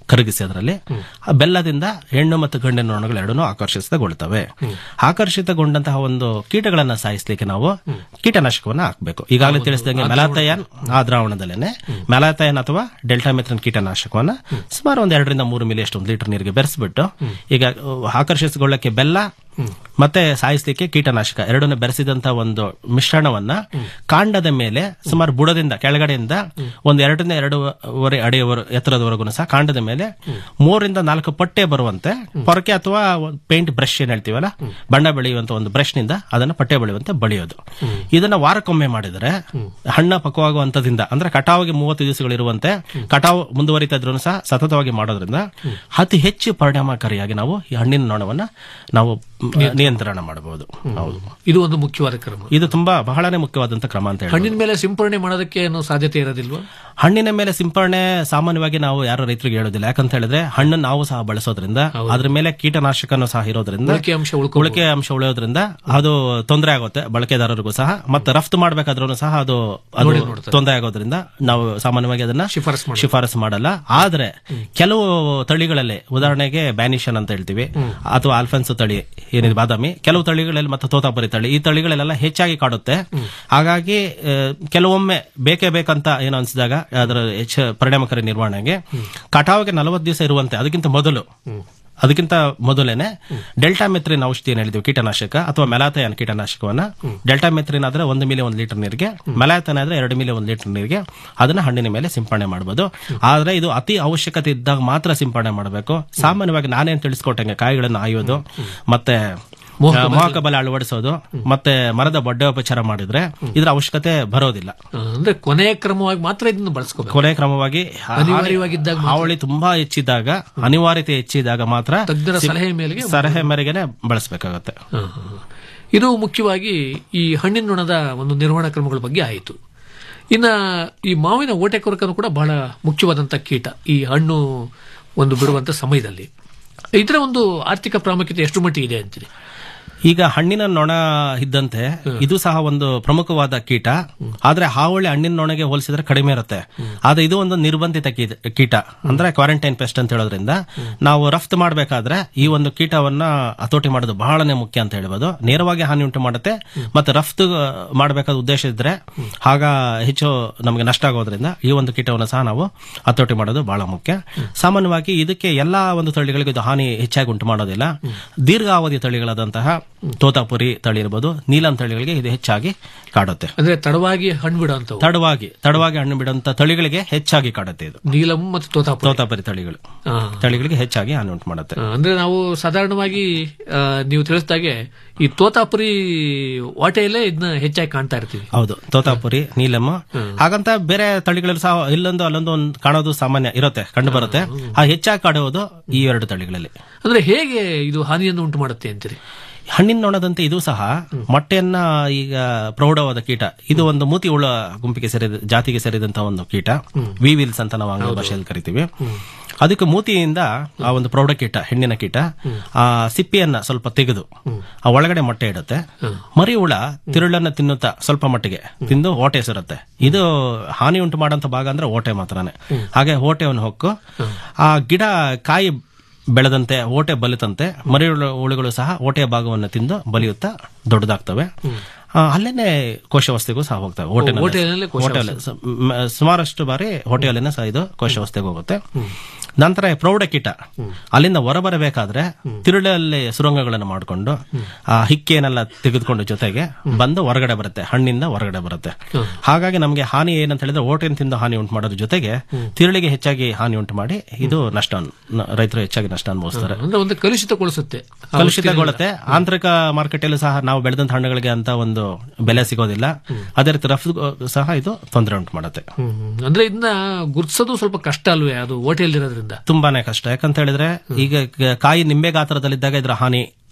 ಕರಗಿಸಿ ಅದರಲ್ಲಿ ಆ ಬೆಲ್ಲದಿಂದ ಹೆಣ್ಣು ಮತ್ತು ಗಂಡಿನ ನೊಣಗಳು ಎರಡೂ ಆಕರ್ಷಿತಗೊಳ್ತವೆ ಆಕರ್ಷಿತಗೊಂಡಂತಹ ಒಂದು ಕೀಟಗಳನ್ನ ಸಾಯಿಸಲಿಕ್ಕೆ ನಾವು ಕೀಟನಾಶಕವನ್ನ ಹಾಕಬೇಕು ಈಗಾಗಲೇ ತಿಳಿಸಿದಂಗೆ ಮೆಲಾಥಯನ್ ಆ ದ್ರಾವಣದಲ್ಲೇನೆ ಮೆಲಾಥಯನ್ ಅಥವಾ ಡೆಲ್ಟಾಮೆಥ್ರಿನ್ ಕೀಟನಾಶಕವನ್ನ ಸುಮಾರು ಒಂದ್ ಎರಡರಿಂದ ಮೂರು ಮಿಲಿ ಅಷ್ಟು ಒಂದು ಲೀಟರ್ ನೀರಿಗೆ ಬೆರೆಸ್ಬಿಟ್ಟು ಈಗ ಅಹ್, ಆಕರ್ಷಿಸಿಕೊಳ್ಳಕ್ಕೆ ಬೆಲ್ಲ ಮತ್ತೆ ಸಾಯಿಸಲಿಕ್ಕೆ ಕೀಟನಾಶಕ ಎರಡನ್ನು ಬೆರೆಸಿದಂತ ಒಂದು ಮಿಶ್ರಣವನ್ನ ಕಾಂಡದ ಮೇಲೆ ಸುಮಾರು ಬುಡದಿಂದ ಕೆಳಗಡೆಯಿಂದ ಒಂದು ಎರಡರಿಂದ ಎರಡೂವರೆ ಅಡಿಯವರ ಎತ್ತರದವರೆಗೂ ಸಹ ಕಾಂಡದ ಮೇಲೆ ಮೂರರಿಂದ ನಾಲ್ಕು ಪಟ್ಟೆ ಬರುವಂತೆ ಪೊರಕೆ ಅಥವಾ ಪೇಂಟ್ ಬ್ರಷ್ ಏನ್ ಹೇಳ್ತೀವಲ್ಲ ಬಣ್ಣ ಬೆಳೆಯುವಂತ ಒಂದು ಬ್ರಷ್ ನಿಂದ ಅದನ್ನ ಪಟ್ಟೆ ಬೆಳೆಯುವಂತೆ ಬಳಿಯೋದು ಇದನ್ನ ವಾರಕ್ಕೊಮ್ಮೆ ಮಾಡಿದರೆ ಹಣ್ಣ ಪಕ್ವವಾಗುವಂತದಿಂದ ಅಂದ್ರೆ ಕಟಾವಿಗೆ ಮೂವತ್ತು ದಿವಸಗಳಿರುವಂತೆ ಕಟಾವು ಮುಂದುವರಿತಾ ಇದ್ರೂ ಸಹ ಸತತವಾಗಿ ಮಾಡೋದ್ರಿಂದ ಅತಿ ಹೆಚ್ಚು ಪರಿಣಾಮಕಾರಿಯಾಗಿ ನಾವು ಈ ಹಣ್ಣಿನ ನೊಣವನ್ನ ನಾವು ಮ್, ನಿಯಂತ್ರಣ ಮಾಡಬಹುದು ಹೌದು ಇದು ಒಂದು ಮುಖ್ಯವಾದ ಕ್ರಮ ಇದು ತುಂಬಾ ಬಹಳನೇ ಮುಖ್ಯವಾದಂತ ಕ್ರಮ ಅಂತ ಹೇಳಿ ಹಣ್ಣಿನ ಮೇಲೆ ಸಿಂಪರಣೆ ಮಾಡೋದಕ್ಕೆ ಏನೋ ಸಾಧ್ಯತೆ ಇರೋದಿಲ್ವಾ ಹಣ್ಣಿನ ಮೇಲೆ ಸಿಂಪರಣೆ ಸಾಮಾನ್ಯವಾಗಿ ನಾವು ಯಾರು ರೈತರಿಗೆ ಹೇಳೋದಿಲ್ಲ ಯಾಕಂತ ಹೇಳಿದ್ರೆ ಹಣ್ಣು ನಾವು ಸಹ ಬಳಸೋದ್ರಿಂದ ಅದ್ರ ಮೇಲೆ ಕೀಟನಾಶಕನೂ ಸಹ ಇರೋದ್ರಿಂದ ಉಳಿಕೆ ಅಂಶ ಉಳ್ಕೊಬೋದು. ಉಳಿಕೆ ಅಂಶ ಉಳಿಯೋದ್ರಿಂದ ಅದು ತೊಂದರೆ ಆಗುತ್ತೆ ಬಳಕೆದಾರರಿಗೂ ಸಹ ಮತ್ತೆ ರಫ್ತು ಮಾಡಬೇಕಾದ್ರೂ ಸಹ ಅದು ಅದು ನೋಡಿ ನೋಡ್ತಾರೆ. ತೊಂದರೆ ಆಗೋದ್ರಿಂದ ನಾವು ಸಾಮಾನ್ಯವಾಗಿ ಅದನ್ನ ಶಿಫಾರಸ್ ಮಾಡಲ್ಲ. ಶಿಫಾರಸು ಮಾಡಲ್ಲ ಆದ್ರೆ ಕೆಲವು ತಳಿಗಳಲ್ಲಿ ಉದಾಹರಣೆಗೆ ಬ್ಯಾನಿಷನ್ ಅಂತ ಹೇಳ್ತೀವಿ ಅಥವಾ ಆಲ್ಫೆನ್ಸ್ ತಳಿ ಏನಿದೆ ಬಾದಾಮಿ ಕೆಲವು ತಳಿಗಳಲ್ಲಿ ಮತ್ತೆ ತೋತಾಪುರಿ ತಳಿ ಈ ತಳಿಗಳೆಲ್ಲ ಹೆಚ್ಚಾಗಿ ಕಾಡುತ್ತೆ ಹಾಗಾಗಿ ಆ, ಕೆಲವೊಮ್ಮೆ ಬೇಕೇ ಬೇಕಂತ ಏನು ಅನ್ಸಿದಾಗ ಅದರ ಹೆಚ್ಚು ಪರಿಣಾಮಕಾರಿ ನಿರ್ವಹಣೆಗೆ ಕಟಾವಿಗೆ ನಲವತ್ತು ದಿವಸ ಇರುವಂತೆ ಅದಕ್ಕಿಂತ ಮೊದಲು ಅದಕ್ಕಿಂತ ಮೊದಲೇನೆ ಡೆಲ್ಟಾ ಮೆತ್ರಿನ್ ಔಷಧಿ ಏನ್ ಹೇಳಿದ್ವಿ ಕೀಟನಾಶಕ ಅಥವಾ ಮೆಲಾಥಯನ್ ಕೀಟನಾಶಕವನ್ನ ಡೆಲ್ಟಾ ಮೆತ್ರಿನ್ ಆದ್ರೆ ಒಂದು ಮಿಲಿ ಒಂದು ಲೀಟರ್ ನೀರಿಗೆ ಮೆಲಾಥಯನ್ ಆದ್ರೆ ಎರಡು ಮಿಲಿ ಒಂದು ಲೀಟರ್ ನೀರಿಗೆ ಅದನ್ನ ಹಣ್ಣಿನ ಮೇಲೆ ಸಿಂಪಡಣೆ ಮಾಡಬಹುದು ಆದ್ರೆ ಇದು ಅತಿ ಅವಶ್ಯಕತೆ ಇದ್ದಾಗ ಮಾತ್ರ ಸಿಂಪಡಣೆ ಮಾಡಬೇಕು ಸಾಮಾನ್ಯವಾಗಿ ನಾನೇನ್ ತಿಳಿಸ್ಕೊಟ್ಟಂಗೆ ಕಾಯಿಗಳನ್ನು ಆಯೋದು ಮತ್ತೆ ಮೋಹಕ ಆ, ಮೋಹಕ ಬಲ ಅಳವಡಿಸೋದು ಮತ್ತೆ ಮರದ ಬಡ್ಡೋಪಚಾರ ಮಾಡಿದ್ರೆ ಇದರ ಅವಶ್ಯಕತೆ ಬರೋದಿಲ್ಲ ಆ, ಅಂದ್ರೆ ಕೊನೆಯ ಕ್ರಮವಾಗಿ ಮಾತ್ರ ಇದನ್ನು ಬಳಸ್ಕೋಬೇಕು ಕೊನೆ ಕ್ರಮವಾಗಿ ಹಾ- ಅನಿವಾರ್ಯವಾಗಿದ್ದಾಗ ಮಾತ್ರ. ಹಾವಳಿ ತುಂಬಾ ಹೆಚ್ಚಿದಾಗ ಅನಿವಾರ್ಯತೆ ಹೆಚ್ಚಿದಾಗ ಮಾತ್ರ ತಜ್ಞರ ಸಿಂ- ಸಲಹೆ ಮೇರೆಗೆ ಸಲಹೆ ಮೇರೆಗೆನೆ ಬಳಸಬೇಕಾಗತ್ತೆ ಹಾ, ಹಾ, ಹಾ. ಇದು ಮುಖ್ಯವಾಗಿ ಈ ಹಣ್ಣಿನ ನೊಣದ ಒಂದು ನಿರ್ವಹಣಾ ಕ್ರಮಗಳ ಬಗ್ಗೆ ಆಯಿತು ಇನ್ನ ಈ ಮಾವಿನ ಓಟೆ ಕೊರಕನು ಕೂಡ ಬಹಳ ಮುಖ್ಯವಾದಂತ ಕೀಟ ಈ ಹಣ್ಣು ಒಂದು ಬಿಡುವಂತ ಸಮಯದಲ್ಲಿ ಇದರ ಒಂದು ಆರ್ಥಿಕ ಪ್ರಾಮುಖ್ಯತೆ ಎಷ್ಟು ಮಟ್ಟಿಗೆ ಇದೆ ಅಂತೀರಿ ಈಗ ಹಣ್ಣಿನ ನೊಣ ಇದ್ದಂತೆ ಇದು ಸಹ ಒಂದು ಪ್ರಮುಖವಾದ ಕೀಟ ಆದ್ರೆ ಹಾವಳಿ ಹಣ್ಣಿನ ನೊಣಗೆ ಹೋಲಿಸಿದ್ರೆ ಕಡಿಮೆ ಇರುತ್ತೆ ಆದ್ರೆ ಇದು ಒಂದು ನಿರ್ಬಂಧಿತ ಕೀಟ- ಕೀಟ ಅಂದ್ರೆ ಕ್ವಾರಂಟೈನ್ ಪೆಸ್ಟ್ ಅಂತ ಹೇಳೋದ್ರಿಂದ ನಾವು ರಫ್ತು ಮಾಡಬೇಕಾದ್ರೆ ಈ ಒಂದು ಕೀಟವನ್ನ ಹತೋಟಿ ಮಾಡೋದು ಬಹಳನೇ ಮುಖ್ಯ ಅಂತ ಹೇಳ್ಬೋದು ನೇರವಾಗಿ ಹಾನಿ ಉಂಟು ಮಾಡುತ್ತೆ ಮತ್ತೆ ರಫ್ತು ಮಾಡಬೇಕಾದ ಉದ್ದೇಶ ಇದ್ರೆ ಆಗ ಹೆಚ್ಚು ನಮಗೆ ನಷ್ಟ ಆಗೋದ್ರಿಂದ ಈ ಒಂದು ಕೀಟವನ್ನು ಸಹ ನಾವು ಹತೋಟಿ ಮಾಡೋದು ಬಹಳ ಮುಖ್ಯ ಸಾಮಾನ್ಯವಾಗಿ ಇದಕ್ಕೆ ಎಲ್ಲಾ ಒಂದು ತಳಿಗಳಿಗೆ ಇದು ಹಾನಿ ಹೆಚ್ಚಾಗಿ ಉಂಟು ಮಾಡೋದಿಲ್ಲ ದೀರ್ಘಾವಧಿ ತಳಿಗಳಾದಂತಹ ತೋತಾಪುರಿ ತಳಿ ಇರ್ಬೋದು ನೀಲಂ ತಳಿಗಳಿಗೆ ಇದು ಹೆಚ್ಚಾಗಿ ಕಾಡುತ್ತೆ ಅಂದ್ರೆ ತಡವಾಗಿ ಹಣ್ಣು ಬಿಡುವಂತವು ತಡವಾಗಿ ತಡವಾಗಿ ಹಣ್ಣು ಬಿಡುವಂತ ತಳಿಗಳಿಗೆ ಹೆಚ್ಚಾಗಿ ಕಾಡುತ್ತೆ ಇದು ನೀಲಂ ಮತ್ತು ತೋತಾಪುರಿ ತೋತಾಪುರಿ ತಳಿಗಳು ಆ. ತಳಿಗಳಿಗೆ ಹೆಚ್ಚಾಗಿ ಹಾನಿ ಉಂಟು ಮಾಡುತ್ತೆ ಆ, ಅಂದ್ರೆ ನಾವು ಸಾಧಾರಣವಾಗಿ ಆ, ನೀವು ತಿಳಿಸಿದಾಗೆ ಈ ತೋತಾಪುರಿ ವಾಟೆಯಲ್ಲೇ ಇದನ್ನ ಹೆಚ್ಚಾಗಿ ಕಾಣ್ತಾ ಇರ್ತೀವಿ ಹೌದು ತೋತಾಪುರಿ ನೀಲಮ್ಮ ಹಾಗಂತ ಬೇರೆ ತಳಿಗಳಲ್ಲಿ ಸಹ ಇಲ್ಲೊಂದು ಅಲ್ಲೊಂದು ಒಂದು ಕಾಣೋದು ಸಾಮಾನ್ಯ ಇರುತ್ತೆ ಕಂಡು ಬರುತ್ತೆ ಆ ಹೆಚ್ಚಾಗಿ ಕಾಡುವುದು ಈ ಎರಡು ತಳಿಗಳಲ್ಲಿ ಅಂದ್ರೆ ಹೇಗೆ ಇದು ಹಾನಿಯನ್ನು ಉಂಟು ಮಾಡುತ್ತೆ ಅಂತೀರಿ ಹಣ್ಣಿನ ನೊಣದಂತೆ ಇದು ಸಹ ಮೊಟ್ಟೆಯನ್ನ ಈಗ ಪ್ರೌಢವಾದ ಕೀಟ ಇದು ಒಂದು ಮೂತಿ ಹುಳ ಗುಂಪಿಗೆ ಸೇರಿದ ಜಾತಿಗೆ ಸೇರಿದಂತಹ ಒಂದು ಕೀಟ ವಿವಿಲ್ಸ್ ಅಂತ ನಾವು ಆಂಗ್ಲ ಭಾಷೆಯಲ್ಲಿ ಕರಿತೀವಿ ಅದಕ್ಕೆ ಮೂತಿಯಿಂದ ಆ ಒಂದು ಪ್ರೌಢ ಕೀಟ ಹೆಣ್ಣಿನ ಕೀಟ ಆ ಸಿಪ್ಪಿಯನ್ನ ಸ್ವಲ್ಪ ತೆಗೆದು ಆ ಒಳಗಡೆ ಮೊಟ್ಟೆ ಇಡುತ್ತೆ ಮರಿ ಹುಳ ತಿರುಳನ್ನ ತಿನ್ನುತ್ತಾ ಸ್ವಲ್ಪ ಮಟ್ಟಿಗೆ ತಿಂದು ಓಟೆ ಸೇರುತ್ತೆ ಇದು ಹಾನಿ ಉಂಟು ಮಾಡೋಂಥ ಭಾಗ ಅಂದ್ರೆ ಓಟೆ ಮಾತ್ರನೇ ಹಾಗೆ ಓಟೆಯನ್ನು ಹೊಕ್ಕು ಆ ಗಿಡ ಕಾಯಿ ಬೆಳೆದಂತೆ ಓಟೆ ಬಲಿತಂತೆ ಮರಿ ಹುಳು- ಹುಳುಗಳು ಸಹ ಓಟೆಯ ಭಾಗವನ್ನು ತಿಂದು ಬಲಿಯುತ್ತಾ ದೊಡ್ಡದಾಗ್ತವೆ ಆ, ಅಲ್ಲೇನೆ ಕೋಶವಸ್ತೆಗೂ ಸಹ ಹೋಗ್ತವೆ ಓಟೆಯಲ್ಲೇ ಹೋಟೆಲ್ ಕೋಶಾವಸ್ಥೆ. ಸುಮಾರಷ್ಟು ಬಾರಿ ಹೋಟೆಲನ್ನ ಸಹ ಇದು ಕೋಶವಸ್ತೆಗೆ ಹೋಗುತ್ತೆ ನಂತರ ಈ ಪ್ರೌಢ ಕೀಟ ಅಲ್ಲಿಂದ ಹೊರಬರಬೇಕಾದ್ರೆ ತಿರುಳಲ್ಲಿ ಸುರಂಗಗಳನ್ನು ಮಾಡಿಕೊಂಡು ಆ ಹಿಕ್ಕೆನೆಲ್ಲ ತೆಗೆದುಕೊಂಡು ಜೊತೆಗೆ ಬಂದು ಹೊರಗಡೆ ಬರುತ್ತೆ ಹಣ್ಣಿಂದ ಹೊರಗಡೆ ಬರುತ್ತೆ ಹಾಗಾಗಿ ನಮಗೆ ಹಾನಿ ಏನಂತ ಹೇಳಿದ್ರೆ ಓಟಿನ ತಿಂದು ಹಾನಿ ಉಂಟು ಮಾಡೋದ್ರ ಜೊತೆಗೆ ತಿರುಳಿಗೆ ಹೆಚ್ಚಾಗಿ ಹಾನಿ ಉಂಟು ಮಾಡಿ ಇದು ನಷ್ಟ ನ- ರೈತರು ಹೆಚ್ಚಾಗಿ ನಷ್ಟ ಅನುಭವಿಸ್ತಾರೆ ಅಂದ್ರೆ ಒಂದು ಕಲುಷಿತಗೊಳಿಸುತ್ತೆ ಆ ಕಲುಷಿತಗೊಳ್ಳುತ್ತೆ ಆಂತರಿಕ ಮಾರುಕಟ್ಟೆಯಲ್ಲೂ ಸಹ ನಾವು ಬೆಳೆದಂತ ಹಣ್ಣುಗಳಿಗೆ ಅಂತ ಒಂದು ಬೆಲೆ ಸಿಗೋದಿಲ್ಲ ಅದೇ ರೀತಿ ರಫ್ತು ಸಹ ಇದು ತೊಂದರೆ ಉಂಟು ಮಾಡುತ್ತೆ ಹ್ಮ್, ಹ್ಮ್. ಅಂದ್ರೆ ಇದನ್ನ ಗುರ್ತಿಸೋದು ಸ್ವಲ್ಪ ಕಷ್ಟ ಅಲ್ವೇ ಅದು ಹೋಟೆಲ್ ಇರೋದ್ರಿಂದ ತುಂಬಾನೇ ಕಷ್ಟ ಯಾಕಂತ ಹೇಳಿದ್ರೆ ಈಗ ಕ- ಕಾಯಿ ನಿಂಬೆ ಗಾತ್ರದಲ್ಲಿದ್ದಾಗ ಇದರ ಹಾನಿ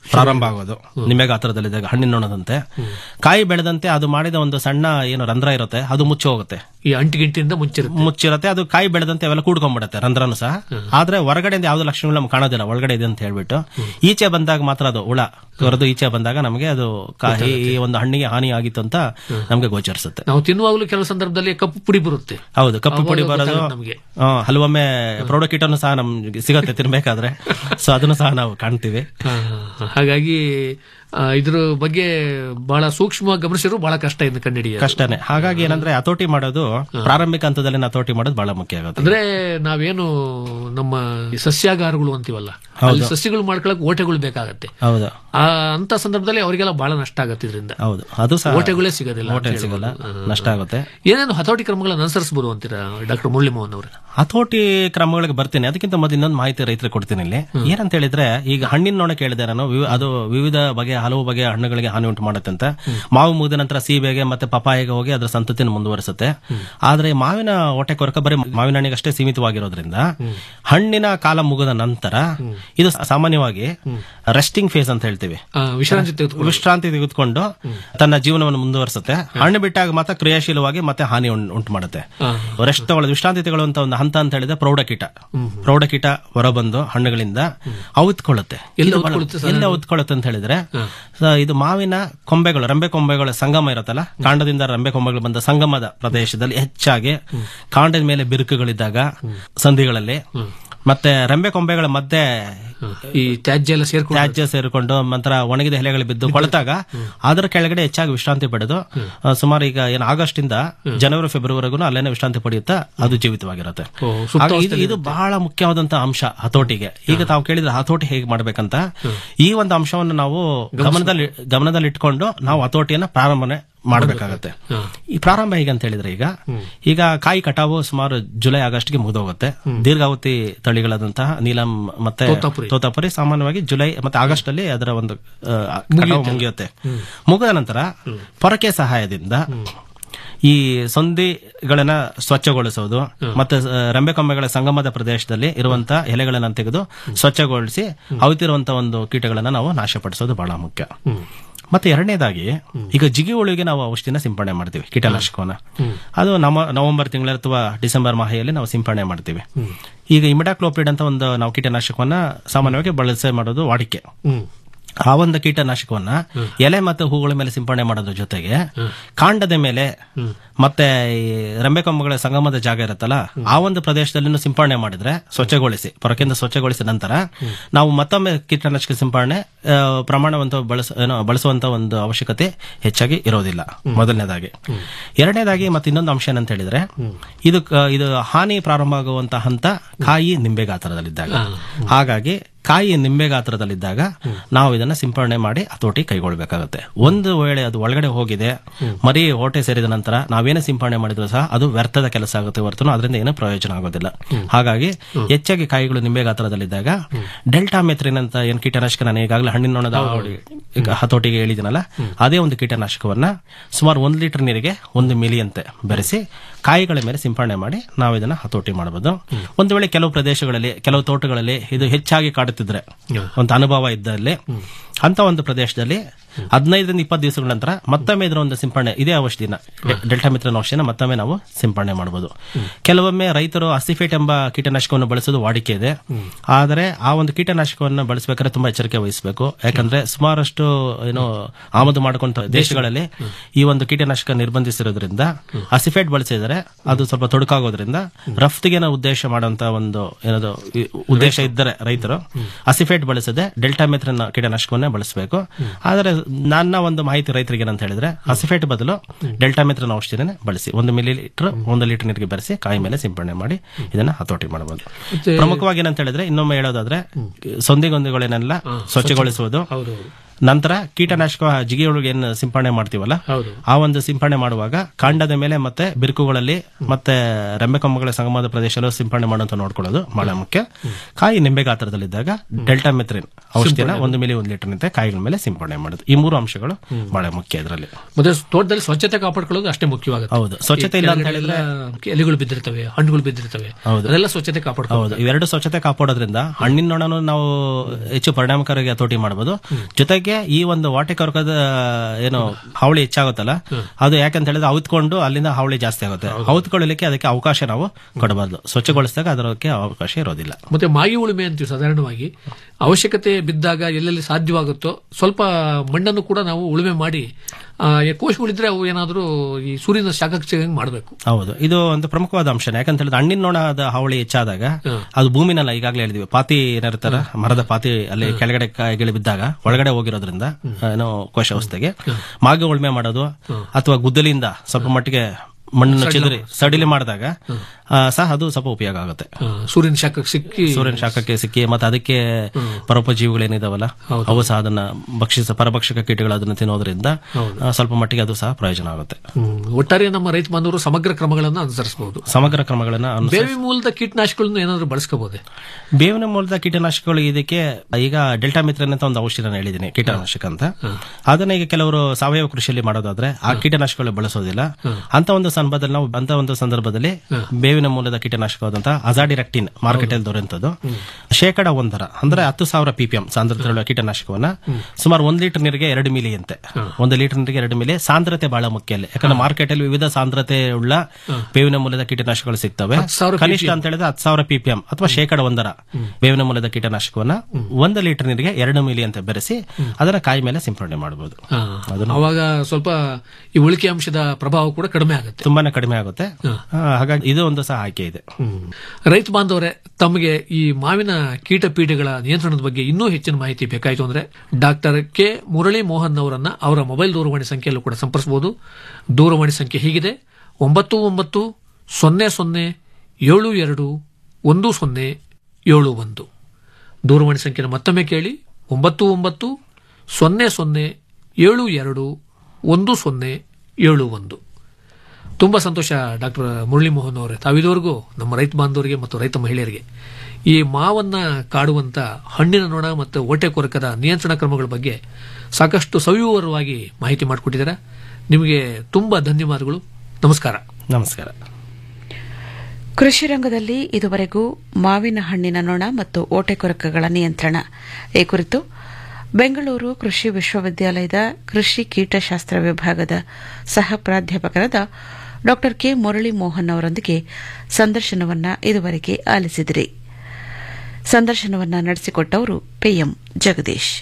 ಪ್ರಾರಂಭ ಆಗೋದು ನಿಂಬೆ ಗಾತ್ರದಲ್ಲಿದ್ದಾಗ ಹಣ್ಣಿನ ನೊಣದಂತೆ ಕಾಯಿ ಬೆಳೆದಂತೆ ಅದು ಮಾಡಿದ ಒಂದು ಸಣ್ಣ ಏನು ರಂಧ್ರ ಇರುತ್ತೆ ಅದು ಮುಚ್ಚಿ ಹೋಗುತ್ತೆ ಈ ಅಂಟಿಗಿಂಟಿಯಿಂದ ಮುಚ್ಚಿರುತ್ತೆ ಮುಚ್ಚಿರುತ್ತೆ ಅದು ಕಾಯಿ ಬೆಳೆದಂತೆ ಅವೆಲ್ಲ ಕೂಡ್ಕೊಂಡ್ಬಿಡುತ್ತೆ ರಂಧ್ರನು ಸಹ ಆದ್ರೆ ಹೊರಗಡೆಯಿಂದ ಯಾವ್ದು ಲಕ್ಷಣಗಳು ನಮ್ಗೆ ಕಾಣೋದಿಲ್ಲ ಒಳಗಡೆ ಇದೆ ಅಂತ ಹೇಳ್ಬಿಟ್ಟು ಈಚೆ ಬಂದಾಗ ಮಾತ್ರ ಅದು ಹುಳ ಹೊರದು ಈಚೆ ಬಂದಾಗ ನಮಗೆ ಅದು ಕಾ- ಈ ಈ ಒಂದು ಹಣ್ಣಿಗೆ ಹಾನಿ ಆಗಿತ್ತು ಅಂತ ನಮಗೆ ಗೋಚರಿಸುತ್ತೆ ನಾವು ತಿನ್ನುವಾಗಲೂ ಕೆಲವು ಸಂದರ್ಭದಲ್ಲಿ ಕಪ್ಪು ಪುಡಿ ಬರುತ್ತೆ ಹೌದು ಕಪ್ಪು ಪುಡಿ ಅವಾಗ ಬರೋದು ಗೊತ್ತಾಗುತ್ತೆ ನಮ್ಗೆ. ಆ, ಹಲವೊಮ್ಮೆ ಪ್ರೌಢಕೀಟನು ಸಹ ನಮ್ಗೆ ಸಿಗುತ್ತೆ ತಿನ್ಬೇಕಾದ್ರೆ ಸೊ ಅದನ್ನು ಸಹ ನಾವು ಕಾಣ್ತೀವಿ ಹಾ, ಹಾ. ಹಾಗಾಗಿ ಆ, ಇದ್ರ ಬಗ್ಗೆ ಬಹಳ ಸೂಕ್ಷ್ಮವಾಗಿ ಗಮನಿಸಿದ್ರು ಬಹಳ ಕಷ್ಟ ಇನ್ನು ಕಂಡಿಡಿಯ ಕಷ್ಟನೇ ಹಾಗಾಗಿ ಏನಂದ್ರೆ ಹತೋಟಿ ಮಾಡೋದು ಪ್ರಾರಂಭಿಕ ಹಂತದಲ್ಲಿ ಹತೋಟಿ ಮಾಡೋದು ಬಹಳ ಮುಖ್ಯ ಆಗುತ್ತೆ ಅಂದ್ರೆ ನಾವೇನು ನಮ್ಮ ಈ ಸಸ್ಯಾಗಾರಗಳು ಅಂತೀವಲ್ಲ ಅಲ್ಲಿ ಸಸ್ಯಗಳು ಮಾಡ್ಕೊಳಕ್ ಓಟೆಗಳು ಬೇಕಾಗತ್ತೆ ಹೌದು ಆ ಅಂತ ಸಂದರ್ಭದಲ್ಲಿ ಅವರಿಗೆಲ್ಲ ಬಹಳ ನಷ್ಟ ಆಗತ್ತೆ ಇದರಿಂದ ಹೌದು ಅದು ಸಹ ಓಟೆಗಳೇ ಸಿಗೋದಿಲ್ಲ ಅಂತ ಹೋಟೆಲ್ ಸಿಗಲ್ಲ ಹೇಳ್ಬೋದು. ನಷ್ಟ ಆಗುತ್ತೆ ಏನೇನು ಹತೋಟಿ ಕ್ರಮಗಳನ್ನು ಅನುಸರಿಸಬಹುದು ಅಂತೀರಾ ಡಾಕ್ಟರ್ ಮುರಳಿಮೋಹನ್ ಅವರು ಹತೋಟಿ ಕ್ರಮಗಳಿಗೆ ಬರ್ತೀನಿ ಅದಕ್ಕಿಂತ ಮೊದಲು ಇನ್ನೊಂದು ಮಾಹಿತಿ ರೈತರಿಗೆ ಕೊಡ್ತೀನಿ ಇಲ್ಲಿ ಏನಂತ ಹೇಳಿದ್ರೆ ಈಗ ಹಣ್ಣಿನ ನೋಣ ಕೇಳಿದೆ ನಾನು ವಿವಿ- ಅದು ವಿವಿಧ ಬಗೆಯ ಹಲವು ಬಗೆಯ ಹಣ್ಣುಗಳಿಗೆ ಹಾನಿ ಉಂಟು ಮಾಡುತ್ತೆ ಅಂತ ಮಾವು ಮುಗಿದ ನಂತರ ಸೀಬೆಗೆ ಮತ್ತೆ ಪಪಾಯಿಗೆ ಹೋಗಿ ಅದರ ಸಂತತಿಯನ್ನು ಮುಂದುವರಿಸುತ್ತೆ ಆದ್ರೆ ಈ ಮಾವಿನ ಹೊಟ್ಟೆ ಕೊರಕ ಬರೀ ಮಾವಿನ ಹಣ್ಣಿಗೆ ಅಷ್ಟೇ ಸೀಮಿತವಾಗಿರೋದ್ರಿಂದ ಹಣ್ಣಿನ ಕಾಲ ಮುಗಿದ ನಂತರ ಇದು ಸಾಮಾನ್ಯವಾಗಿ ರೆಸ್ಟಿಂಗ್ ಫೇಸ್ ಅಂತ ಹೇಳ್ತೀವಿ ವಿಶ್ರಾಂತಿ ತೆಗೆದುಕೊಳ್ಳೋದು. ವಿಶ್ರಾಂತಿ ತೆಗೆದುಕೊಂಡು ತನ್ನ ಜೀವನವನ್ನು ಮುಂದುವರಿಸುತ್ತೆ ಹಣ್ಣು ಬಿಟ್ಟಾಗ ಮಾತ್ರ ಕ್ರಿಯಾಶೀಲವಾಗಿ ಮತ್ತೆ ಹಾನಿ ಉಂ- ಉಂಟು ಮಾಡುತ್ತೆ ರೆಸ್ಟ್ ತಗೊಳ್ಳೋದು ವಿಶ್ರಾಂತಿ ತಗೊಳ್ಳುವಂತ ಒಂದು ಹಂತ ಅಂತ ಹೇಳಿದ್ರೆ ಪ್ರೌಢಕೀಟ ಪ್ರೌಢಕೀಟ ಹೊರಬಂದು ಹಣ್ಣುಗಳಿಂದ ಔತ್ಕೊಳ್ಳುತ್ತೆ ಎಲ್ಲಿ ಇದು ಬಹಳ- ಔತ್ಕೊಳ್ಳುತ್ತೆ ಸರ್? ಎಲ್ಲಿ ಔತ್ಕೊಳ್ಳುತ್ತೆ ಅಂತ ಹೇಳಿದ್ರೆ ಸೊ ಇದು ಮಾವಿನ ಕೊಂಬೆಗಳು ರೆಂಬೆ ಕೊಂಬೆಗಳ ಸಂಗಮ ಇರುತ್ತಲ್ಲ ಕಾಂಡದಿಂದ ರೆಂಬೆ ಕೊಂಬೆಗಳು ಬಂದ ಸಂಗಮದ ಪ್ರದೇಶದಲ್ಲಿ ಹೆಚ್ಚಾಗಿ ಕಾಂಡದ ಮೇಲೆ ಬಿರುಕುಗಳಿದ್ದಾಗ ಸಂಧಿಗಳಲ್ಲಿ ಮತ್ತೆ ರೆಂಬೆ ಕೊಂಬೆಗಳ ಮಧ್ಯೆ ಈ ತ್ಯಾಜ್ಯ ಎಲ್ಲ ಸೇರ್ಕೊಂಡು ತ್ಯಾಜ್ಯ ಸೇರಿಕೊಂಡು ನಂತರ ಒಣಗಿದ ಎಲೆಗಳು ಬಿದ್ದು ಕೊಳೆತಾಗ ಅದರ ಕೆಳಗಡೆ ಹೆಚ್ಚಾಗಿ ವಿಶ್ರಾಂತಿ ಪಡೆದು ಆ, ಸುಮಾರು ಈಗ ಏನು ಆಗಸ್ಟ್ ಇಂದ ಜನವರಿ ಫೆಬ್ರವರಿಗೂ ಅಲ್ಲೇನೆ ವಿಶ್ರಾಂತಿ ಪಡೆಯುತ್ತಾ ಅದು ಜೀವಿತವಾಗಿರುತ್ತೆ ಓ, ಸುಪ್ತ ಹಾಗೆ ಇದು- ಅವಸ್ಥೆಯಲ್ಲಿ ಇದು ಬಹಳ ಮುಖ್ಯವಾದಂತಹ ಅಂಶ ಹತೋಟಿಗೆ ಈಗ ತಾವು ಕೇಳಿದ್ರೆ ಹತೋಟಿ ಹೇಗೆ ಮಾಡ್ಬೇಕಂತ ಈ ಒಂದು ಅಂಶವನ್ನು ನಾವು ಗಮನದಲ್ಲಿ ಗಮನದಲ್ಲಿ ಇಟ್ಕೊಂಡು ನಾವು ಹತೋಟಿಯನ್ನ ಪ್ರಾರಂಭನೆ ಮಾಡಬೇಕಾಗತ್ತೆ ಈ ಪ್ರಾರಂಭ ಹೇಗೆ ಅಂತ ಹೇಳಿದ್ರೆ ಈಗ ಈಗ ಕಾಯಿ ಕಟಾವು ಸುಮಾರು ಜುಲೈ ಆಗಸ್ಟ್ಗೆ ಮುಗಿದೋಗುತ್ತೆ ದೀರ್ಘಾವಧಿ ತಳಿಗಳಾದಂತಹ ನೀಲಂ ಮತ್ತೆ ತೋತಾಪುರಿ. ತೋತಾಪುರಿ ಸಾಮಾನ್ಯವಾಗಿ ಜುಲೈ ಮತ್ತೆ ಆಗಸ್ಟ್ ಅಲ್ಲಿ ಅದರ ಒಂದು ಆ, ಕಟಾವು ಮುಗಿಯುತ್ತೆ ಮುಗಿದ ನಂತರ ಪೊರಕೆ ಸಹಾಯದಿಂದ ಈ ಸಂಧಿಗಳನ್ನ ಸ್ವಚ್ಛಗೊಳಿಸೋದು ಮತ್ತೆ ಆ, ರೆಂಬೆ ಕೊಂಬೆಗಳ ಸಂಗಮದ ಪ್ರದೇಶದಲ್ಲಿ ಇರುವಂತಹ ಎಲೆಗಳನ್ನ ತೆಗೆದು ಸ್ವಚ್ಛಗೊಳಿಸಿ ಅವತಿರುವಂತಹ ಒಂದು ಕೀಟಗಳನ್ನ ನಾವು ನಾಶಪಡಿಸೋದು ಬಹಳ ಮುಖ್ಯ ಮತ್ತೆ ಎರಡನೇದಾಗಿ ಈಗ ಜಿಗಿ ಹುಳುವಿಗೆ ನಾವು ಔಷಧಿನ ಸಿಂಪಡಣೆ ಮಾಡ್ತೀವಿ ಕೀಟನಾಶಕವನ್ನ ಅದು ನಮ್ಮ ನವೆಂಬರ್ ತಿಂಗಳ ಅಥವಾ ಡಿಸೆಂಬರ್ ಮಾಹೆಯಲ್ಲಿ ನಾವು ಸಿಂಪಡಣೆ ಮಾಡ್ತೀವಿ ಈಗ ಇಮಿಡಾಕ್ಲೋಪಿಡ್ ಅಂತ ಒಂದು ನಾವು ಕೀಟನಾಶಕವನ್ನ ಸಾಮಾನ್ಯವಾಗಿ ಬಳಕೆ ಮಾಡೋದು ವಾಡಿಕೆ ಆ ಒಂದು ಕೀಟನಾಶಕವನ್ನ ಎಲೆ ಮತ್ತು ಹೂಗಳ ಮೇಲೆ ಸಿಂಪಡಣೆ ಮಾಡೋದ್ರ ಜೊತೆಗೆ ಕಾಂಡದ ಮೇಲೆ ಮತ್ತೆ ಈ ರೆಂಬೆ ಕೊಂಬಗಳ ಸಂಗಮದ ಜಾಗ ಇರುತ್ತಲ್ಲ ಆ ಒಂದು ಪ್ರದೇಶದಲ್ಲಿ ಸಿಂಪಡಣೆ ಮಾಡಿದ್ರೆ ಸ್ವಚ್ಛಗೊಳಿಸಿ ಹೊರಕಿಂದ ಸ್ವಚ್ಛಗೊಳಿಸಿದ ನಂತರ ನಾವು ಮತ್ತೊಮ್ಮೆ ಕೀಟನಾಶಕ ಸಿಂಪಡಣೆ ಆ, ಪ್ರಮಾಣವಂತ ಬಳಸ ಏನೋ ಬಳಸುವಂತ ಒಂದು ಅವಶ್ಯಕತೆ ಹೆಚ್ಚಾಗಿ ಇರೋದಿಲ್ಲ ಮೊದಲನೇದಾಗಿ ಎರಡನೇದಾಗಿ ಮತ್ತೆ ಇನ್ನೊಂದು ಅಂಶ ಏನಂತ ಹೇಳಿದ್ರೆ ಇದು ಕ- ಇದು ಹಾನಿ ಪ್ರಾರಂಭ ಆಗುವಂತ ಹಂತ ಕಾಯಿ ನಿಂಬೆ ಗಾತ್ರದಲ್ಲಿದ್ದಾಗ ಹಾಗಾಗಿ ಕಾಯಿ ನಿಂಬೆ ಗಾತ್ರದಲ್ಲಿದ್ದಾಗ ನಾವು ಇದನ್ನ ಸಿಂಪಡಣೆ ಮಾಡಿ ಹತೋಟಿ ಕೈಗೊಳ್ಳಬೇಕಾಗುತ್ತೆ ಒಂದು ವೇಳೆ ಅದು ಒಳಗಡೆ ಹೋಗಿದೆ ಮರಿ ಹೊಟ್ಟೆ ಸೇರಿದ ನಂತರ ನಾವೇನೇ ಸಿಂಪಡಣೆ ಮಾಡಿದ್ರು ಸಹ ಅದು ವ್ಯರ್ಥದ ಕೆಲಸ ಆಗುತ್ತೆ ಹೊರತು ಅದರಿಂದ ಏನೂ ಪ್ರಯೋಜನ ಆಗೋದಿಲ್ಲ ಹಾಗಾಗಿ ಹೆಚ್ಚಾಗಿ ಕಾಯಿಗಳು ನಿಂಬೆ ಗಾತ್ರದಲ್ಲಿದ್ದಾಗ ಡೆಲ್ಟಾ ಮೆತ್ರಿನ್ ಅಂತ ಏನ್ ಕೀಟನಾಶಕ ನಾನು ಈಗಾಗಲೇ ಹಣ್ಣಿನ ನೊಣದ ಹಾವಳಿ ಈಗ ಹತೋಟಿಗೆ ಹೇಳಿದಿನಲ್ಲ ಅದೇ ಒಂದು ಕೀಟನಾಶಕವನ್ನ ಸುಮಾರು ಒಂದು ಲೀಟರ್ ನೀರಿಗೆ ಒಂದು ಮಿಲಿಯಂತೆ ಬೆರೆಸಿ ಕಾಯಿಗಳ ಮೇಲೆ ಸಿಂಪಡಣೆ ಮಾಡಿ ನಾವು ಇದನ್ನ ಹತೋಟಿ ಮಾಡಬಹುದು ಒಂದು ವೇಳೆ ಕೆಲವು ಪ್ರದೇಶಗಳಲ್ಲಿ ಕೆಲವು ತೋಟಗಳಲ್ಲಿ ಇದು ಹೆಚ್ಚಾಗಿ ಕಾಡುತ್ತಿದ್ರೆ ಒಂದು ಅನುಭವ ಇದ್ದಲ್ಲಿ ಅಂತ ಒಂದು ಪ್ರದೇಶದಲ್ಲಿ ಹದಿನೈದರಿಂದ ಇಪ್ಪತ್ತು ದಿವಸಗಳ ನಂತರ ಮತ್ತೊಮ್ಮೆ ಇದರ ಒಂದು ಸಿಂಪಡಣೆ ಇದೇ ಔಷಧಿನ ಡೆ- ಡೆಲ್ಟಾ ಮಿತ್ರನ ಔಷಧಿನ ಮತ್ತೊಮ್ಮೆ ನಾವು ಸಿಂಪಡಣೆ ಮಾಡಬಹುದು ಕೆಲವೊಮ್ಮೆ ರೈತರು ಅಸಿಫೇಟ್ ಎಂಬ ಕೀಟನಾಶಕವನ್ನು ಬಳಸೋದು ವಾಡಿಕೆ ಇದೆ ಆದರೆ ಆ ಒಂದು ಕೀಟನಾಶಕವನ್ನು ಬಳಸಬೇಕಾದ್ರೆ ತುಂಬಾ ಎಚ್ಚರಿಕೆ ವಹಿಸಬೇಕು ಯಾಕಂದ್ರೆ ಸುಮಾರಷ್ಟು ಏನು ಆಮದು ಮಾಡಿಕೊಂಡ ದೇಶಗಳಲ್ಲಿ ಈ ಒಂದು ಕೀಟನಾಶಕ ನಿರ್ಬಂಧಿಸಿರೋದ್ರಿಂದ ಅಸಿಫೇಟ್ ಬಳಸಿದರೆ ಅದು ಸ್ವಲ್ಪ ತೊಡಕಾಗೋದ್ರಿಂದ ರಫ್ತಿಗೆ ನಾವು ಉದ್ದೇಶ ಮಾಡುವಂತ ಒಂದು ಏನದು ಈ ಉದ್ದೇಶ ಇದ್ದರೆ ರೈತರು ಅಸಿಫೇಟ್ ಬಳಸದೆ ಡೆಲ್ಟಾ ಮೆತ್ರನ್ ಕೀಟನಾಶಕವನ್ನೇ ಬಳಸಬೇಕು ಆದರೆ ನನ್ನ ಒಂದು ಮಾಹಿತಿ ರೈತರಿಗೆ ಏನಂತ ಹೇಳಿದ್ರೆ ಅಸಿಫೇಟ್ ಬದಲು ಡೆಲ್ಟಾ ಮೆತ್ರನ್ ಔಷಧಿನೇ ಬಳಸಿ ಒಂದು ಮಿಲಿ ಲೀಟರ್ ಒಂದು ಲೀಟರ್ ನೀರಿಗೆ ಬೆರೆಸಿ ಕಾಯಿ ಮೇಲೆ ಸಿಂಪಡಣೆ ಮಾಡಿ ಇದನ್ನ ಹತೋಟಿ ಮಾಡಬಹುದು ಮತ್ತೆ- ಪ್ರಮುಖವಾಗಿ ಏನಂತ ಹೇಳಿದ್ರೆ ಇನ್ನೊಮ್ಮೆ ಹೇಳೋದಾದ್ರೆ ಸಂಧಿಗೊಂದಿಗಳನ್ನೆಲ್ಲ ಸ್ವಚ್ಛಗೊಳಿಸುವುದು ಹೌದು ನಂತರ ಕೀಟನಾಶಕ ಜಿಗಿಯೊಳಗೆ ಏನು ಸಿಂಪಡಣೆ ಮಾಡ್ತೀವಲ್ಲ ಆ ಒಂದು ಸಿಂಪಡಣೆ ಮಾಡುವಾಗ ಕಾಂಡದ ಮೇಲೆ ಮತ್ತೆ ಬಿರುಕುಗಳಲ್ಲಿ ಮತ್ತೆ ರೆಂಬೆ ಕೊಂಬಗಳ ಸಂಗಮದ ಪ್ರದೇಶದಲ್ಲೂ ಸಿಂಪಡಣೆ ಮಾಡುವಂತ ನೋಡ್ಕೊಳ್ಳೋದು ಬಹಳ ಮುಖ್ಯ ಕಾಯಿ ನಿಂಬೆ ಗಾತ್ರದಲ್ಲಿದ್ದಾಗ ಡೆಲ್ಟಾ ಮೆತ್ರಿನ್ ಔಷಧಿನ ಸಿಂಪಡಣೆ ಒಂದು ಮಿಲಿ ಒಂದು ಲೀಟರ್ ನಿಂತ ಕಾಯಿಗಳ ಮೇಲೆ ಸಿಂಪಡಣೆ ಮಾಡೋದು ಈ ಮೂರು ಅಂಶಗಳು ಬಹಳ ಮುಖ್ಯ ಇದರಲ್ಲಿ ಮತ್ತೆ ತೋಟದಲ್ಲಿ ಸ್ವಚ್ಛತೆ ಕಾಪಾಡ್ಕೊಳ್ಳೋದು ಅಷ್ಟೇ ಮುಖ್ಯವಾಗುತ್ತೆ ಹೌದು. ಸ್ವಚ್ಛತೆ ಇಲ್ಲ ಅಂತ ಕೆಳಗಡೆ ಎಲ್ಲ ಎಲೆಗಳು ಬಿದ್ದಿರ್ತವೆ ಹಣ್ಣುಗಳು ಬಿದ್ದಿರ್ತವೆ ಹೌದು. ಅದೆಲ್ಲ ಸ್ವಚ್ಛತೆ ಕಾಪಾಡ್ಕೊಳ್ಳೋದು ಹೌದು ಇವೆರಡು ಸ್ವಚ್ಛತೆ ಕಾಪಾಡೋದ್ರಿಂದ ಹಣ್ಣಿನ ನೊಣನು ನಾವು ಹೆಚ್ಚು ಪರಿಣಾಮಕಾರಿಯಾಗಿ ಹತೋಟಿ ಮಾಡಬಹುದು ಜೊತೆಗೆ ಈ ಒಂದು ವಾಟೆ ಕೊರಕದ ಏನು ಹಾವಳಿ ಹೆಚ್ಚಾಗುತ್ತಲ್ಲ ಅದು ಯಾಕಂತ ಹೇಳಿದ್ರೆ ಔತ್ಕೊಂಡು ಅಲ್ಲಿಂದ ಹಾವಳಿ ಜಾಸ್ತಿ ಆಗುತ್ತೆ ಔತ್ಕೊಳ್ಳಲಿಕ್ಕೆ ಅದಕ್ಕೆ ಅವಕಾಶ ನಾವು ಕೊಡಬಾರ್ದು ಸ್ವಚ್ಛಗೊಳಿಸಿದಾಗ ಅದಕ್ಕೆ ಅವಕಾಶ ಇರೋದಿಲ್ಲ ಮತ್ತೆ ಮಾಗಿ ಉಳುಮೆ ಅಂತೀವಿ ಸಾಧಾರಣವಾಗಿ ಅವಶ್ಯಕತೆ ಬಿದ್ದಾಗ ಎಲ್ಲೆಲ್ಲಿ ಸಾಧ್ಯವಾಗುತ್ತೋ ಸ್ವಲ್ಪ ಮಣ್ಣನ್ನು ಕೂಡ ನಾವು ಉಳುಮೆ ಮಾಡಿ ಆ, ಈ ಕೋಶಗಳಿದ್ರೆ ಅವು ಏನಾದರೂ ಈ ಸೂರ್ಯನ ಶಾಖಕ್ಕೆ ಸಿಗಂಗೆ ಮಾಡಬೇಕು ಹೌದು ಇದು ಒಂದು ಪ್ರಮುಖವಾದ ಅಂಶ ಯಾಕಂತ ಹೇಳಿದ್ರೆ ಹಣ್ಣಿನ ನೋಣದ ಹಾವಳಿ ಹೆಚ್ಚಾದಾಗ ಅದು ಭೂಮಿನಲ್ಲ ಈಗಾಗಲೇ ಹೇಳಿದ್ವಿ ಪಾತಿ ಏನಿರ್ತಾರ ಮರದ ಪಾತಿ ಅಲ್ಲಿ ಕೆಳಗಡೆ ಕಾಯಿಗಳು ಬಿದ್ದಾಗ ಒಳಗಡೆ ಹೋಗಿರೋದ್ರಿಂದ ಏನೋ ಕೋಶಾವಸ್ಥೆಗೆ ಮಾಗಿ ಉಳ್ಮೆ ಮಾಡೋದು ಅಥವಾ ಗುದ್ದಲಿಯಿಂದ ಸ್ವಲ್ಪ ಮಟ್ಟಿಗೆ ಮಣ್ಣನ್ನು ಸಡಿಲ ಚಿದರಿ ಸಡಿಲಿ ಮಾಡಿದಾಗ ಆ, ಸಹ ಅದು ಸ್ವಲ್ಪ ಉಪಯೋಗ ಆಗುತ್ತೆ ಆ, ಸೂರ್ಯನ ಶಾಖಕ್ಕೆ ಸಿಕ್ಕಿ ಸೂರ್ಯನ ಶಾಖಕ್ಕೆ ಸಿಕ್ಕಿ ಮತ್ತೆ ಅದಕ್ಕೆ ಪರೋಪಜೀವಿಗಳೇನಿದಾವಲ್ಲ ಅವು ಸಹ ಅದನ್ನ ಭಕ್ಷಿಸ ಪರಭಕ್ಷಕ ಕೀಟಗಳು ಅದನ್ನ ತಿನ್ನೋದ್ರಿಂದ ಆ, ಸ್ವಲ್ಪ ಮಟ್ಟಿಗೆ ಅದು ಸಹ ಪ್ರಯೋಜನ ಆಗುತ್ತೆ ಹ್ಮ್. ಒಟ್ಟಾರೆ ನಮ್ಮ ರೈತ ಬಾಂಧವರು ಸಮಗ್ರ ಕ್ರಮಗಳನ್ನು ಅನುಸರಿಸಬಹುದು ಸಮಗ್ರ ಕ್ರಮಗಳನ್ನ ಅನುಸರಿಸಿ ಬೇವಿ ಮೂಲದ ಕೀಟನಾಶಕಗಳನ್ನು ಏನಾದರೂ ಬಳಸ್ಕೋಬಹುದೇ ಬೇವಿನ ಮೂಲದ ಕೀಟನಾಶಕಗಳು ಇದಕ್ಕೆ ಈಗ ಡೆಲ್ಟಾ ಮಿತ್ರನ್ ಅಂತ ಒಂದು ಔಷಧ ನಾನು ಹೇಳಿದ್ದೀನಿ ಕೀಟನಾಶಕ ಅಂತ ಅದನ್ನ ಈಗ ಕೆಲವರು ಸಾವಯವ ಕೃಷಿಯಲ್ಲಿ ಮಾಡೋದಾದ್ರೆ ಆ ಕೀಟನಾಶಕಗಳು ಬಳಸೋದಿಲ್ಲ ಅಂತ ಒಂದು ಸಂದರ್ಭದಲ್ಲಿ ನಾವು ಅಂತ ಒಂದು ಸಂದರ್ಭದಲ್ಲಿ ಬೇವಿನ ಮೂಲದ ಕೀಟನಾಶಕವಾದಂತಹ ಅಜಾಡಿರೆಕ್ಟಿನ್ ಮಾರ್ಕೆಟ್ ಅಲ್ಲಿ ದೊರೆಯುವಂಥದ್ದು ಶೇಕಡ ಒಂದರ ಅಂದ್ರೆ ಹತ್ತು ಸಾವಿರ ಪಿಪಿಎಂ ಸಾಂದ್ರತೆ ಉಳ್ಳ ಕೀಟನಾಶಕವನ್ನ ಸುಮಾರು ಒಂದ್ ಲೀಟರ್ ನೀರಿಗೆ ಎರಡು ಮಿಲಿ ಅಂತೆ ಒಂದು ಲೀಟರ್ ನೀರಿಗೆ ಎರಡು ಮಿಲಿ ಸಾಂದ್ರತೆ ಬಹಳ ಮುಖ್ಯ ಅಲ್ಲಿ ಯಾಕಂದ್ರೆ ಮಾರ್ಕೆಟ್ ಅಲ್ಲಿ ವಿವಿಧ ಸಾಂದ್ರತೆ ಉಳ್ಳ ಬೇವಿನ ಮೂಲದ ಕೀಟನಾಶಕಗಳು ಸಿಗ್ತವೆ ಹತ್ತು ಸಾವಿರ ಕನಿಷ್ಠ PPM. ಅಂತ ಹೇಳಿದ್ರೆ ಹತ್ತು ಸಾವಿರ ಪಿಪಿಎಂ ಅಥವಾ ಶೇಕಡ ಒಂದರ ಬೇವಿನ ಮೂಲದ ಕೀಟನಾಶಕವನ್ನ ಒಂದು ಲೀಟರ್ ನೀರಿಗೆ ಎರಡು ಮಿಲಿ ಅಂತ ಬೆರೆಸಿ ಅದನ್ನ ಕಾಯಿ ಮೇಲೆ ಸಿಂಪಡಣೆ ಮಾಡಬಹುದು ಆ, ಅವಾಗ ಸ್ವಲ್ಪ ಈ ಉಳಿಕೆ ಅಂಶದ ಪ್ರಭಾವ ಕೂಡ ಕಡಿಮೆ ಆಗುತ್ತೆ ತುಂಬಾನೇ ಕಡಿಮೆ ಆಗುತ್ತೆ ಆ, ಹಾಗಾಗಿ ಇದು ಒಂದು ಸಹ ಆಯ್ಕೆ ಇದೆ ರೈತ ಬಾಂಧವರೇ ತಮಗೆ ಈ ಮಾವಿನ ಕೀಟ ಪೀಡೆಗಳ ನಿಯಂತ್ರಣದ ಬಗ್ಗೆ ಇನ್ನೂ ಹೆಚ್ಚಿನ ಮಾಹಿತಿ ಬೇಕಾಯಿತು ಅಂದ್ರೆ ಡಾಕ್ಟರ್ ಕೆ ಮುರಳಿ ಮೋಹನ್ ಅವರನ್ನ ಅವರ ಮೊಬೈಲ್ ದೂರವಾಣಿ ಸಂಖ್ಯೆಯಲ್ಲೂ ಕೂಡ ಸಂಪರ್ಸಬಹುದು ದೂರವಾಣಿ ಸಂಖ್ಯೆ ಹೀಗಿದೆ ಒಂಬತ್ತು ಒಂಬತ್ತು ಸೊನ್ನೆ ಸೊನ್ನೆ ಏಳು ಎರಡು ಒಂದು ಸೊನ್ನೆ ಏಳು ಒಂದು ದೂರವಾಣಿ ಸಂಖ್ಯೆನ ಮತ್ತೊಮ್ಮೆ ಕೇಳಿ ಒಂಬತ್ತು ಒಂಬತ್ತು ಸೊನ್ನೆ ಸೊನ್ನೆ ಏಳು ಎರಡು ಒಂದು ಸೊನ್ನೆ ಏಳು ಒಂದು ತುಂಬ ಸಂತೋಷ ಡಾಕ್ಟರ್ ಮುರಳಿ ಮೋಹನ್ ಅವರೇ ತಾವಿದುವರೆಗೂ ನಮ್ಮ ರೈತ ಬಾಂಧವರಿಗೆ ಮತ್ತು ರೈತ ಮಹಿಳೆಯರಿಗೆ ಈ ಮಾವನ್ನ ಕಾಡುವಂತ ಹಣ್ಣಿನ ನೊಣ ಮತ್ತು ಓಟೆ ಕೊರಕದ ನಿಯಂತ್ರಣ ಕ್ರಮಗಳ ಬಗ್ಗೆ ಸಾಕಷ್ಟು ಸವಿವರವಾಗಿ ಮಾಹಿತಿ ಮಾಡಿಕೊಟ್ಟಿದ್ದೀರಾ ನಿಮಗೆ ತುಂಬ ಧನ್ಯವಾದಗಳು ನಮಸ್ಕಾರ ನಮಸ್ಕಾರ ಕೃಷಿ ರಂಗದಲ್ಲಿ ಇದುವರೆಗೂ ಮಾವಿನ ಹಣ್ಣಿನ ನೊಣ ಮತ್ತು ಓಟೆ ಕೊರಕಗಳ ನಿಯಂತ್ರಣ ಈ ಕುರಿತು ಬೆಂಗಳೂರು ಕೃಷಿ ವಿಶ್ವವಿದ್ಯಾಲಯದ ಕೃಷಿ ಕೀಟಶಾಸ್ತ್ರ ವಿಭಾಗದ ಸಹ ಪ್ರಾಧ್ಯಾಪಕರಾದ ಡಾ ಕೆ ಮುರಳಿ ಮೋಹನ್ ಅವರೊಂದಿಗೆ ಸಂದರ್ಶನವನ್ನ ಇದುವರೆಗೆ ಆಲಿಸಿದಿರಿ ಸಂದರ್ಶನವನ್ನ ನಡೆಸಿಕೊಟ್ಟವರು ಪಿಎಂ ಜಗದೀಶ್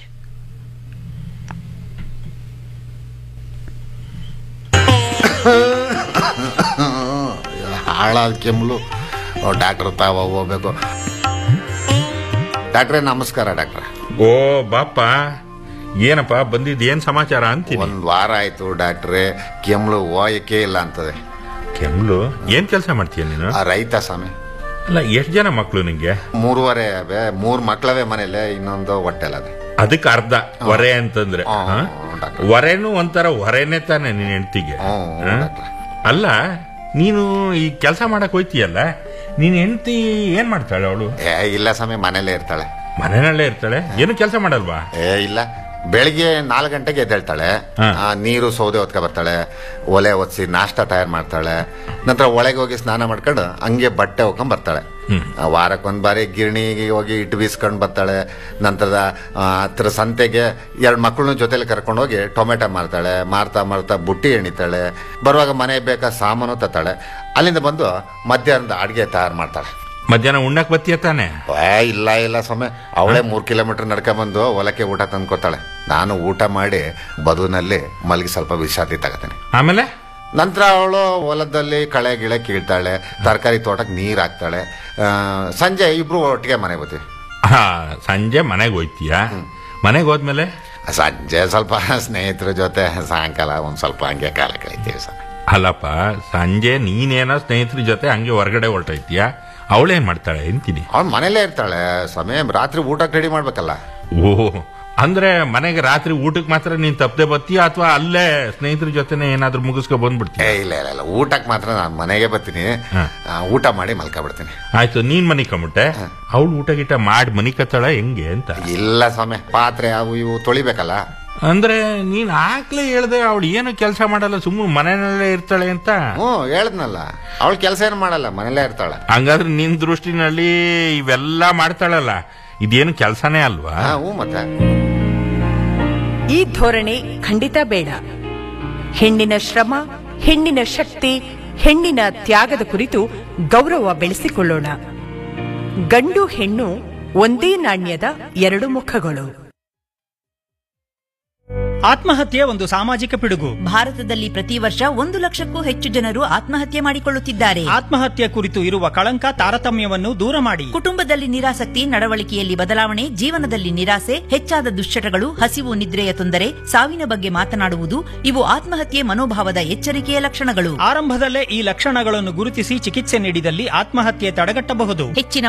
ಹಾಳಾದ ಕೆಮ್ಮಲು ಡಾಕ್ಟರ್ ತಾವ ಹೋಗ್ಬೇಕು ಡಾಕ್ಟ್ರೇ ನಮಸ್ಕಾರ ಡಾಕ್ಟ್ರ ಓ ಬಾಪ ಏನಪ್ಪ ಬಂದಿದ್ ಏನ್ ಸಮಾಚಾರ ಅಂತೀನಿ ಒಂದ್ ವಾರ ಆಯ್ತು ಡಾಕ್ಟ್ರೇ ಕೆಮ್ಲು ಹೋಯಕ್ಕೆ ಇಲ್ಲ ಅಂತದೆ ಕೆಮ್ಲು ಏನ್ ಕೆಲಸ ಮಾಡ್ತೀಯ ನೀನು ಆ ರೈತ ಸ್ವಾಮಿ ಅಲ್ಲ ಎಷ್ಟ್ ಜನ ಮಕ್ಳು ನಿಂಗೆ ಮೂರುವರೆ ಅವೆ ಮೂರ್ ಮಕ್ಳವೆ ಮನೇಲೆ ಇನ್ನೊಂದು ಹೊಟ್ಟೆಲದೆ ಅದಕ್ಕೆ ಅರ್ಧ ಹೊರೆ ಅಂತಂದ್ರೆ ಹಾ? ಹೊರೆನೂ ಒಂಥರ ಹೊರೆನೆ ತಾನೆ ನಿನ್ ಹೆಂಡತಿಗೆ ಅಲ್ಲ ನೀನು ಈ ಕೆಲಸ ಮಾಡಕ್ ಹೋಯ್ತೀಯಲ್ಲ ನೀನ್ ಹೆಂಡತಿ ಏನ್ ಮಾಡ್ತಾಳೆ ಅವಳು ಏ ಇಲ್ಲ ಸ್ವಾಮಿ ಮನೇಲೆ ಇರ್ತಾಳೆ ಮನೆಯಲ್ಲೇ ಇರ್ತಾಳೆ ಏನು ಕೆಲಸ ಮಾಡಲ್ವಾ ಏ ಇಲ್ಲ ಬೆಳಿಗ್ಗೆ ನಾಲ್ಕು ಗಂಟೆಗೆ ಎದ್ದೇಳ್ತಾಳೆ ಆ, ನೀರು ಸೌದೆ ಹೊತ್ಕೊ ಬರ್ತಾಳೆ ಒಲೆ ಒತ್ಸಿ ನಾಷ್ಟ ತಯಾರು ಮಾಡ್ತಾಳೆ ನಂತರ ಒಳಗೆ ಹೋಗಿ ಸ್ನಾನ ಮಾಡ್ಕೊಂಡು ಹಂಗೆ ಬಟ್ಟೆ ಹೋಗ್ಕೊಂಡ್ ಬರ್ತಾಳೆ ಆ, ವಾರಕ್ಕೊಂದ್ ಬಾರಿ ಗಿರಣಿಗೆ ಹೋಗಿ ಇಟ್ಟು ಬೀಸ್ಕೊಂಡು ಬರ್ತಾಳೆ ನಂತರದ ಆ, ಹತ್ರ ಸಂತೆಗೆ ಎರಡು ಮಕ್ಕಳನ್ನ ಜೊತೆಲಿ ಕರ್ಕೊಂಡು ಹೋಗಿ ಟೊಮೆಟೊ ಮಾರ್ತಾಳೆ ಮಾರ್ತಾ ಮಾರ್ತಾ ಬುಟ್ಟಿ ಎಣಿತಾಳೆ ಬರುವಾಗ ಮನೆ ಬೇಕಾ ಸಾಮಾನು ತತ್ತಾಳೆ ಅಲ್ಲಿಂದ ಬಂದು ಮಧ್ಯಾಹ್ನದ ಅಡುಗೆ ತಯಾರು ಮಾಡ್ತಾಳೆ ಮಧ್ಯಾಹ್ನ ಉಣ್ಣಕ್ ಬತ್ತೀಯ ತಾನೆ ಏ ಇಲ್ಲ ಇಲ್ಲ ಸ್ವಾಮಿ ಅವಳೇ ಮೂರ್ ಕಿಲೋಮೀಟರ್ ನಡ್ಕೊಂಬಂದು ಹೊಲಕ್ಕೆ ಊಟ ತಂದ್ಕೊತಾಳೆ ನಾನು ಊಟ ಮಾಡಿ ಬದುನಲ್ಲಿ ಮಲಗಿ ಸ್ವಲ್ಪ ವಿಶ್ರಾಂತಿ ತಗೋತೇನೆ ಆಮೇಲೆ ನಂತರ ಅವಳು ಹೊಲದಲ್ಲಿ ಕಳೆ ಗಿಳೆ ಕೀಳ್ತಾಳೆ ತರಕಾರಿ ತೋಟಕ್ಕೆ ನೀರ್ ಹಾಕ್ತಾಳೆ ಆ, ಸಂಜೆ ಇಬ್ರು ಒಟ್ಟಿಗೆ ಮನೆಗೆ ಬರ್ತೀವಿ ಹಾ ಸಂಜೆ ಮನೆಗೆ ಹೋಯ್ತೀಯ ಮನೆಗೆ ಹೋದ್ಮೇಲೆ ಸಂಜೆ ಸ್ವಲ್ಪ ಸ್ನೇಹಿತರ ಜೊತೆ ಸಾಯಂಕಾಲ ಒಂದ್ ಸ್ವಲ್ಪ ಹಂಗೆ ಕಾಲ ಕಳಿತೀವಿ ಸ್ವಾಮಿ ಅಲ್ಲಪ್ಪ ಸಂಜೆ ನೀನೇನೋ ಸ್ನೇಹಿತರ ಜೊತೆ ಹಂಗೆ ಹೊರಗಡೆ ಹೊರಟೈತೀಯ ಅವಳೇನ್ ಮಾಡ್ತಾಳೆ ಅಂತೀನಿ ಅವ್ಳು ಮನೇಲೇ ಇರ್ತಾಳೆ ಸ್ವಾಮಿ ರಾತ್ರಿ ಊಟಕ್ಕೆ ರೆಡಿ ಮಾಡ್ಬೇಕಲ್ಲ ಓ ಅಂದ್ರೆ ಮನೆಗೆ ರಾತ್ರಿ ಊಟಕ್ಕೆ ಮಾತ್ರ ನೀನ್ ತಪ್ಪದೆ ಬತ್ತೀಯ ಅಥವಾ ಅಲ್ಲೇ ಸ್ನೇಹಿತರ ಜೊತೆನೆ ಏನಾದ್ರೂ ಮುಗಿಸ್ಕೊ ಬಂದ್ಬಿಡ್ತೀಯ ಏ ಇಲ್ಲ ಇಲ್ಲ ಇಲ್ಲ ಊಟಕ್ಕೆ ಮಾತ್ರ ನಾನು ಮನೆಗೆ ಬರ್ತೀನಿ ಆ, ಊಟ ಮಾಡಿ ಮಲ್ಕೊಬಿಡ್ತೀನಿ ಆಯ್ತು ನೀನ್ ಮನಿ ಕಮ್ಮುಟ್ಟೆ ಅವಳು ಊಟ ಗೀಟ ಮಾಡಿ ಮನಿ ಕತ್ತಾಳ ಹೆಂಗೆ ಅಂತ ಇಲ್ಲ ಸ್ವಾಮಿ ಪಾತ್ರೆ ಅವು ಇವು ತೊಳಿಬೇಕಲ್ಲ ಅಂದ್ರೆ ನೀನ್ ಆಗ್ಲೇ ಹೇಳ್ದೆ ಅವಳು ಏನು ಕೆಲಸ ಮಾಡಲ್ಲ ಸುಮ್ಮನೆ ಮನೆಯಲ್ಲೇ ಇರ್ತಾಳೆ ಅಂತ ಹ್ಞೂ ಹೇಳದ್ನಲ್ಲ ಅವಳು ಕೆಲಸ ಏನು ಮಾಡಲ್ಲ ಮನೇಲೇ ಇರ್ತಾಳೆ ಹಂಗಾದ್ರೆ ನಿನ್ ದೃಷ್ಟಿನಲ್ಲಿ ಇವೆಲ್ಲ ಮಾಡ್ತಾಳಲ್ಲ ಇದೇನು ಕೆಲಸನೇ ಅಲ್ವಾ ಹ್ಞೂ ಮತ್ತೆ ಈ ಧೋರಣೆ ಖಂಡಿತ ಬೇಡ ಹೆಣ್ಣಿನ ಶ್ರಮ ಹೆಣ್ಣಿನ ಶಕ್ತಿ ಹೆಣ್ಣಿನ ತ್ಯಾಗದ ಕುರಿತು ಗೌರವ ಬೆಳೆಸಿಕೊಳ್ಳೋಣ ಗಂಡು ಹೆಣ್ಣು ಒಂದೇ ನಾಣ್ಯದ ಎರಡು ಮುಖಗಳು ಆತ್ಮಹತ್ಯೆ ಒಂದು ಸಾಮಾಜಿಕ ಪಿಡುಗು ಭಾರತದಲ್ಲಿ ಪ್ರತಿ ವರ್ಷ ಒಂದು ಲಕ್ಷಕ್ಕೂ ಹೆಚ್ಚು ಜನರು ಆತ್ಮಹತ್ಯೆ ಮಾಡಿಕೊಳ್ಳುತ್ತಿದ್ದಾರೆ ಆತ್ಮಹತ್ಯೆ ಕುರಿತು ಇರುವ ಕಳಂಕ ತಾರತಮ್ಯವನ್ನು ದೂರ ಮಾಡಿ ಕುಟುಂಬದಲ್ಲಿ ನಿರಾಸಕ್ತಿ ನಡವಳಿಕೆಯಲ್ಲಿ ಬದಲಾವಣೆ ಜೀವನದಲ್ಲಿ ನಿರಾಸೆ ಹೆಚ್ಚಾದ ದುಶ್ಚಟಗಳು ಹಸಿವು ನಿದ್ರೆಯ ತೊಂದರೆ ಸಾವಿನ ಬಗ್ಗೆ ಮಾತನಾಡುವುದು ಇವು ಆತ್ಮಹತ್ಯೆ ಮನೋಭಾವದ ಎಚ್ಚರಿಕೆಯ ಲಕ್ಷಣಗಳು ಆರಂಭದಲ್ಲೇ ಈ ಲಕ್ಷಣಗಳನ್ನು ಗುರುತಿಸಿ ಚಿಕಿತ್ಸೆ ನೀಡಿದಲ್ಲಿ ಆತ್ಮಹತ್ಯೆ ತಡೆಗಟ್ಟಬಹುದು ಹೆಚ್ಚಿನ